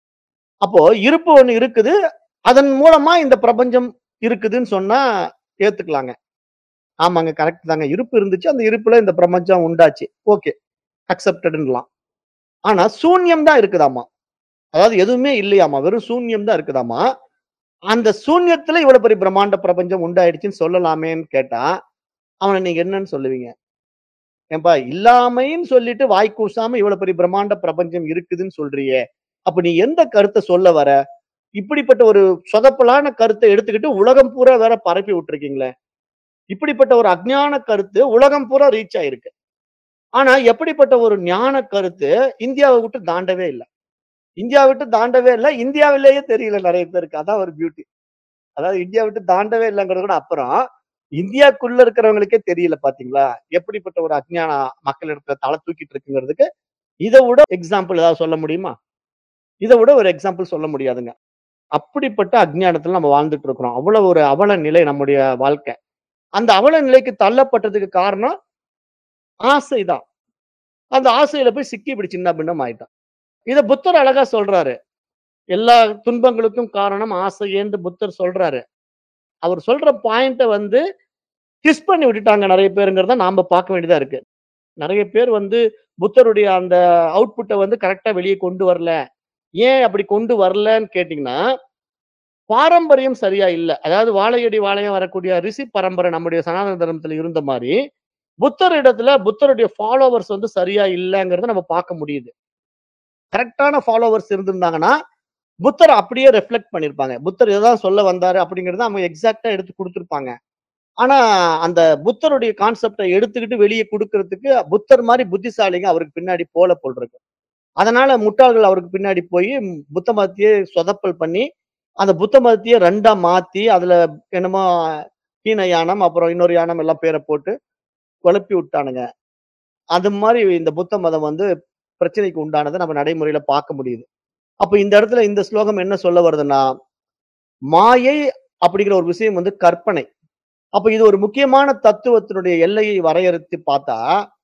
அப்போ இருப்பு ஒண்ணு இருக்குது. அதன் மூலமா இந்த பிரபஞ்சம் இருக்குதுன்னு சொன்னா ஏத்துக்கலாங்க. ஆமாங்க கரெக்ட் தாங்க. இருப்பு இருந்துச்சு. அந்த இருப்புல இந்த பிரபஞ்சம் உண்டாச்சு. ஓகே. அக்செப்டட்ன்லாம். ஆனா சூன்யம் தான் இருக்குதாமா. அதாவது எதுவுமே இல்லையாமா. வெறும் சூன்யம் தான் இருக்குதாமா. அந்த சூன்யத்துல இவ்வளவு பெரிய பிரம்மாண்ட பிரபஞ்சம் உண்டாயிடுச்சுன்னு சொல்லலாமேன்னு கேட்டா, அவன நீங்க என்னன்னு சொல்லுவீங்க? ஏன்பா இல்லாமைன்னு சொல்லிட்டு வாய் கூசாம இவ்வளவு பெரிய பிரம்மாண்ட பிரபஞ்சம் இருக்குதுன்னு சொல்றியே. அப்ப நீ எந்த கருத்த சொல்ல வர? இப்படிப்பட்ட ஒரு சொதப்பலான கருத்த எடுத்துக்கிட்டு உலகம் பூரா வேற பரப்பி விட்டுருக்கீங்களே. இப்படிப்பட்ட ஒரு அஞ்ஞான கருத்து உலகம் பூரா ரீச் ஆயிருக்கு. ஆனா எப்படிப்பட்ட ஒரு ஞான கருத்து இந்தியாவ விட்டு தாண்டவே இல்ல. இந்தியாவ விட்டு தாண்டவே இல்ல. இந்தியாவிலேயே தெரியல நெறைய பேருக்கு. அதான் ஒரு பியூட்டி. அதாவது இந்தியா விட்டு தாண்டவே இல்லங்கிறது கூட அப்புறம். இந்தியாக்குள்ள இருக்கிறவங்களுக்கே தெரியல பார்த்தீங்களா? எப்படிப்பட்ட ஒரு அஞ்ஞானம் மக்களிடத்துல தல தூக்கிட்டு இருக்குங்கிறதுக்கு, இத விட எக்ஸாம்பிள் ஏதாவது சொல்ல முடியுமா? இத விட ஒரு எக்ஸாம்பிள் சொல்ல முடியாதுங்க. அப்படிப்பட்ட அஞ்ஞானத்துல நம்ம வாழ்ந்துட்டு இருக்கிறோம். அவ்வளவு ஒரு அவல நிலை நம்முடைய வாழ்க்கை. அந்த அவல நிலைக்கு தள்ளப்பட்டதுக்கு காரணம் ஆசைதான். அந்த ஆசையில போய் சிக்கி இப்படி சின்ன பின்னம் ஆயிட்டான். இத புத்தர் அழகா சொல்றாரு. எல்லா துன்பங்களுக்கும் காரணம் ஆசையேன்னு புத்தர் சொல்றாரு. அவர் சொல்ற பாயிண்ட்ட வந்து ட்விஸ்ட் பண்ணி விட்டுட்டாங்க நெறைய பேருங்கிறத நாம பார்க்க வேண்டியதா இருக்கு. நெறைய பேர் வந்து புத்தருடைய அந்த அவுட்புட்ட வந்து கரெக்ட்டா வெளிய கொண்டு வரல. ஏன் அப்படி கொண்டு வரலன்னு கேட்டீங்கன்னா, பாரம்பரியம் சரியா இல்ல. அதாவது வாழையடி வாழையா வரக்கூடிய ரிஷி பரம்பரை நம்முடைய சனாதன தர்மத்துல இருந்த மாரி, புத்தர் இடத்துல புத்தருடைய ஃபாலோவர்ஸ் வந்து சரியா இல்லங்கிறத நம்ம பார்க்க முடியுது. கரெக்ட்டான ஃபாலோவர்ஸ் இருந்திருந்தாங்கன்னா, புத்தர் அப்படியே ரிஃப்ளெக்ட் பண்ணியிருப்பாங்க. புத்தர் இததான் சொல்ல வந்தாரு அப்படிங்கிறத அவங்க எக்ஸாக்ட்டா எடுத்து குடுத்திருப்பாங்க. ஆனா, அந்த புத்தருடைய கான்செப்ட்ட எடுத்துக்கிட்டு வெளிய குடுக்குறதுக்கு புத்தர் மாரி புத்திசாலிங்க அவருக்கு பின்னாடி போல போல்ருக்கு. அதனால முட்டாள்கள் அவருக்கு பின்னாடி போயி புத்த மதத்தையே சொதப்பல் பண்ணி, அந்த புத்த மதத்தையே 2ஆ மாத்தி, அதுல என்னமோ ஹீன யானம், அப்புறம் இன்னொரு யானம் எல்லாம் பேர போட்டு குழப்பி விட்டானுங்க. அது மாரி இந்த புத்த மதம் வந்து பிரச்சனைக்கு உண்டானத நம்ம நடைமுறையில பார்க்க முடியுது. அப்ப இந்த இடத்துல இந்த ஸ்லோகம் என்ன சொல்ல வருதுன்னா, மாயை அப்படிங்கிற ஒரு விஷயம் வந்து கற்பனை. அப்ப இது ஒரு முக்கியமான தத்துவத்தினுடைய எல்லையை வரையறுத்து பார்த்தா,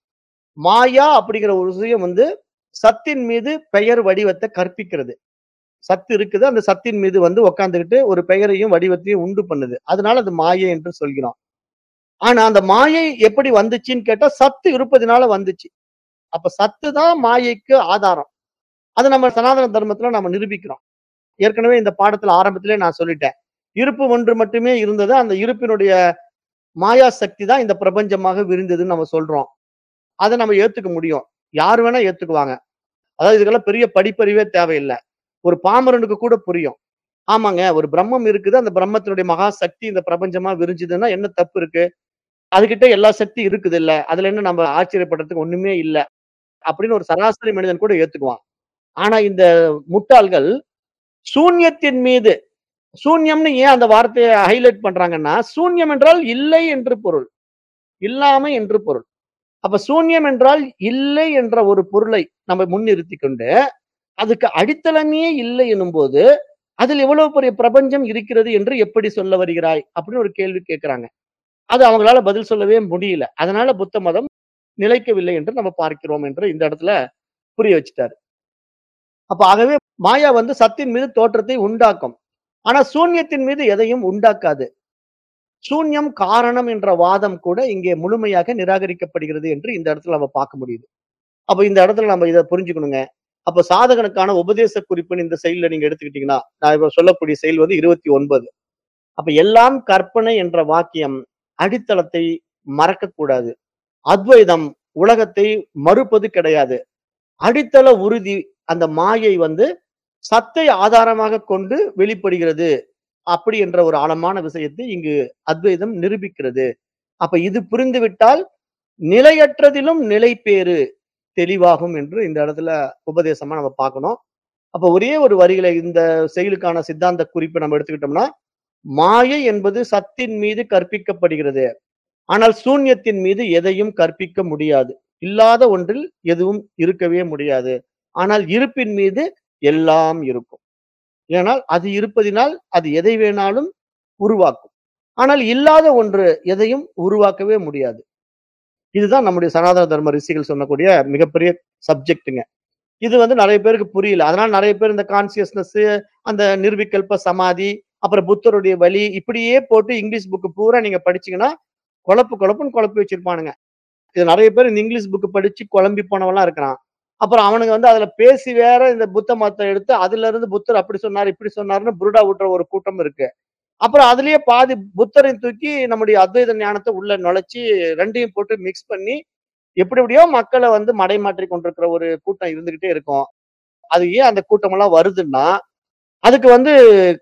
மாயா அப்படிங்கிற ஒரு விஷயம் வந்து சத்தின் மீது பெயர் வடிவத்த கற்பிக்கிறது. சத்து இருக்குது. அந்த சத்தின் மீது வந்து உட்கார்ந்துகிட்டு ஒரு பெயரையும் வடிவத்தையும் உண்டு பண்ணுது. அதனால அது மாயை என்று சொல்கிறோம். ஆனா அந்த மாயை எப்படி வந்துச்சுன்னு கேட்டா, சத்து இருப்பதினால வந்துச்சு. அப்ப சத்து தான் மாயைக்கு ஆதாரம். அது நம்ம சனாதன தர்மத்துல நம்ம நிரூபிக்கிறோம். ஏற்கனவே இந்த பாடத்துல ஆரம்பத்திலே நான் சொல்லிட்டேன். இருப்பு ஒன்று மட்டுமே இருந்தது. அந்த இருப்பினுடைய மாயா சக்தி தான் இந்த பிரபஞ்சமாக விரிந்ததுன்னு நம்ம சொல்றோம். அத நம்ம ஏத்துக்க முடியும். யார் வேணா ஏத்துக்குவாங்க. அதாவது இதுக்கெல்லாம் பெரிய படிப்பறிவே தேவையில்ல. ஒரு பாமரனுக்கு கூட புரியும். ஆமாங்க ஒரு பிரம்மம் இருக்குது. அந்த பிரம்மத்தினுடைய மகா சக்தி இந்த பிரபஞ்சமா விரிஞ்சதுன்னா என்ன தப்பு இருக்கு? அதுகிட்ட எல்லா சக்தியும் இருக்குதுல்ல. அதுல என்ன நம்ம ஆச்சரியப்படுறதுக்கு ஒண்ணுமே இல்ல. அப்படின்னு ஒரு சராசரி மனிதன் கூட ஏத்துக்குவான் ஆனா இந்த முட்டாள்கள் சூன்யத்தின் மீது சூன்யம்னு ஏன் அந்த வார்த்தையை ஹைலைட் பண்றாங்கன்னா சூன்யம் என்றால் இல்லை என்று பொருள் இல்லாமை என்று பொருள் அப்ப சூன்யம் என்றால் இல்லை என்ற ஒரு பொருளை நம்ம முன்னிறுத்தி கொண்டு அதுக்கு அடித்தளமே இல்லை எனும் போது அதில் எவ்வளவு பெரிய பிரபஞ்சம் இருக்கிறது என்று எப்படி சொல்ல வருகிறாய் அப்படின்னு ஒரு கேள்வி கேட்கிறாங்க அது அவங்களால பதில் சொல்லவே முடியல அதனால புத்த மதம் நிலைக்கவில்லை என்று நம்ம பார்க்கிறோம் என்று இந்த இடத்துல புரிய வச்சுட்டாரு அப்ப ஆகவே மாயா வந்து சத்தின் மீது தோற்றத்தை உண்டாக்கும் ஆனா சூன்யத்தின் மீது எதையும் உண்டாக்காது சூன்யம் காரணம் என்ற வாதம் கூட இங்கே முழுமையாக நிராகரிக்கப்படுகிறது என்று இந்த இடத்துல நம்ம பார்க்க முடியுது அப்ப இந்த இடத்துல நம்ம இதை புரிஞ்சுக்கணுங்க அப்ப சாதகனுக்கான உபதேச குறிப்புன்னு இந்த செயல்ல நீங்க எடுத்துக்கிட்டீங்கன்னா நான் இப்ப சொல்லக்கூடிய செயல் வந்து இருபத்தி ஒன்பது அப்ப எல்லாம் கற்பனை என்ற வாக்கியம் அடித்தளத்தை மறக்கக்கூடாது அத்வைதம் உலகத்தை மறுப்பது கிடையாது அடித்தள உறுதி அந்த மாயை வந்து சத்தை ஆதாரமாக கொண்டு வெளிப்படுகிறது அப்படி என்ற ஒரு ஆழமான விஷயத்தை இங்கு அத்வைதம் நிரூபிக்கிறது அப்ப இது புரிந்துவிட்டால் நிலையற்றதிலும் நிலைப்பேறு தெளிவாகும் என்று இந்த இடத்துல உபதேசமா நம்ம பார்க்கணும் அப்ப ஒரே ஒரு வரிகளை இந்த செயலுக்கான சித்தாந்த குறிப்பை நம்ம எடுத்துக்கிட்டோம்னா மாயை என்பது சத்தின் மீது கற்பிக்கப்படுகிறது ஆனால் சூன்யத்தின் மீது எதையும் கற்பிக்க முடியாது இல்லாத ஒன்றில் எதுவும் இருக்கவே முடியாது ஆனால் இருப்பின் மீது எல்லாம் இருக்கும் ஏனால் அது இருப்பதினால் அது எதை வேணாலும் உருவாக்கும் ஆனால் இல்லாத ஒன்று எதையும் உருவாக்கவே முடியாது இதுதான் நம்முடைய சனாதன தர்ம ரிஷிகள் சொன்னக்கூடிய மிகப்பெரிய சப்ஜெக்ட்டுங்க இது வந்து நிறைய பேருக்கு புரியல அதனால நிறைய பேர் இந்த கான்சியஸ்னஸ் அந்த நிர்விகல்ப சமாதி அப்புறம் புத்தருடைய வழி இப்படியே போட்டு இங்கிலீஷ் புக்கு பூரா நீங்க படிச்சீங்கன்னா குழப்பு குழப்புன்னு குழப்பி வச்சிருப்பானுங்க இது நிறைய பேர் இந்த இங்கிலீஷ் புக்கு படிச்சு குழம்பி போனவெல்லாம் இருக்கிறான் அப்புறம் அவனுங்க வந்து அதுல பேசி வேற இந்த புத்த மதத்தை எடுத்து அதுல இருந்து புத்தர் அப்படி சொன்னார் இப்படி சொன்னாருன்னு புருடா விட்டுற ஒரு கூட்டம் இருக்கு அப்புறம் அதுலயே பாதி புத்தரை தூக்கி நம்முடைய அத்வைத ஞானத்தை உள்ள நுழைச்சி ரெண்டையும் போட்டு மிக்ஸ் பண்ணி எப்படி எப்படியோ மக்களை வந்து மடைமாற்றி கொண்டிருக்கிற ஒரு கூட்டம் இருந்துகிட்டே இருக்கும் அது ஏன் அந்த கூட்டம் எல்லாம் வருதுன்னா அதுக்கு வந்து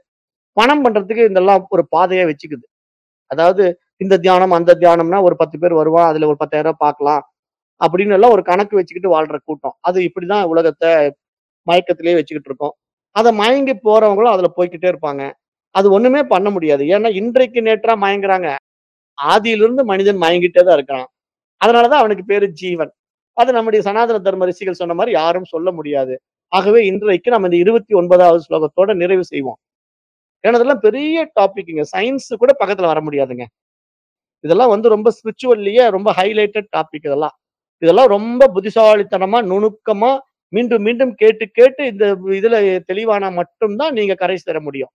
பணம் பண்றதுக்கு இதெல்லாம் ஒரு பாதையா வச்சுக்குது அதாவது இந்த தியானம் அந்த தியானம்னா ஒரு பத்து பேர் வருவான் அதுல ஒரு பத்தாயிரம் ரூபாய் பார்க்கலாம் அப்படின்னு எல்லாம் ஒரு கணக்கு வச்சுக்கிட்டு வாழ்ற கூட்டம் அது இப்படிதான் உலகத்தை மயக்கத்திலேயே வச்சுக்கிட்டு இருக்கோம் அதை மயங்கி போறவங்களும் அதுல போய்க்கிட்டே இருப்பாங்க அது ஒண்ணுமே பண்ண முடியாது ஏன்னா இன்றைக்கு நேற்றா மயங்குறாங்க ஆதியிலிருந்து மனிதன் மயங்கிட்டே தான் இருக்கிறான் அதனாலதான் அவனுக்கு பேரு ஜீவன் அது நம்முடைய சனாதன தர்ம ரிஷிகள் சொன்ன மாதிரி யாரும் சொல்ல முடியாது ஆகவே இன்றைக்கு நம்ம இந்த இருபத்தி ஒன்பதாவது ஸ்லோகத்தோட நிறைவு செய்வோம் ஏன்னா இதெல்லாம் பெரிய டாபிக்ங்க சயின்ஸ் கூட பக்கத்துல வர முடியாதுங்க இதெல்லாம் வந்து ரொம்ப ஸ்பிரிச்சுவல்லையே ரொம்ப ஹைலைட்டட் டாபிக் இதெல்லாம் இதெல்லாம் ரொம்ப புத்திசாலித்தனமா நுணுக்கமா மீண்டும் மீண்டும் கேட்டு கேட்டு இந்த இதுல தெளிவானா மட்டும்தான் நீங்க கரை சேர முடியும்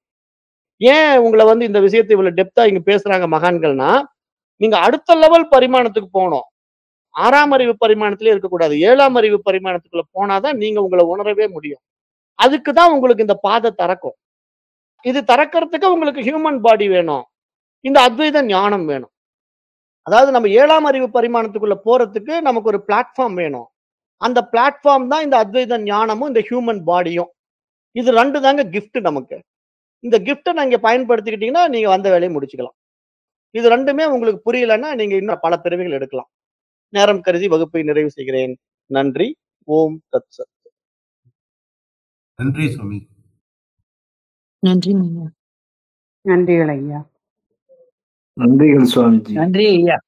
ஏன் உங்களை வந்து இந்த விஷயத்தை இவ்வளவு டெப்தா இங்க பேசுறாங்க மகான்கள்னா நீங்க அடுத்த லெவல் பரிமாணத்துக்கு போகணும் ஆறாம் அறிவு பரிமாணத்திலே இருக்கக்கூடாது ஏழாம் அறிவு பரிமாணத்துக்குள்ள போனாதான் நீங்க உங்களை உணரவே முடியும் அதுக்கு தான் உங்களுக்கு இந்த பாதை திறக்கும் இது திறக்கிறதுக்கு உங்களுக்கு ஹியூமன் பாடி வேணும் இந்த அத்வைத ஞானம் வேணும் அதாவது நம்ம ஏழாம் அறிவு பரிமாணத்துக்குள்ள போறதுக்கு நமக்கு ஒரு பிளாட்ஃபார்ம் வேணும் அந்த பிளாட்ஃபார்ம் தான் இந்த அத்வைத ஞானமும் இந்த ஹியூமன் பாடியும் இது ரெண்டு தாங்க கிஃப்ட் நமக்கு இந்த கிஃப்ட்டை நீங்க பயன்படுத்திக்கிட்டீங்கன்னா நீங்க வந்த வேலையை முடிச்சுக்கலாம் இது ரெண்டுமே உங்களுக்கு புரியலன்னா நீங்க இன்னும் பல பிறவிகள் எடுக்கலாம் நேரம் கருதி வகுப்பை நிறைவு செய்கிறேன் நன்றி ஓம் தத் சத் நன்றி சுவாமி நன்றிங்க ஐயா நன்றிகள் ஐயா நன்றிகள் சுவாமிஜி நன்றி ஐயா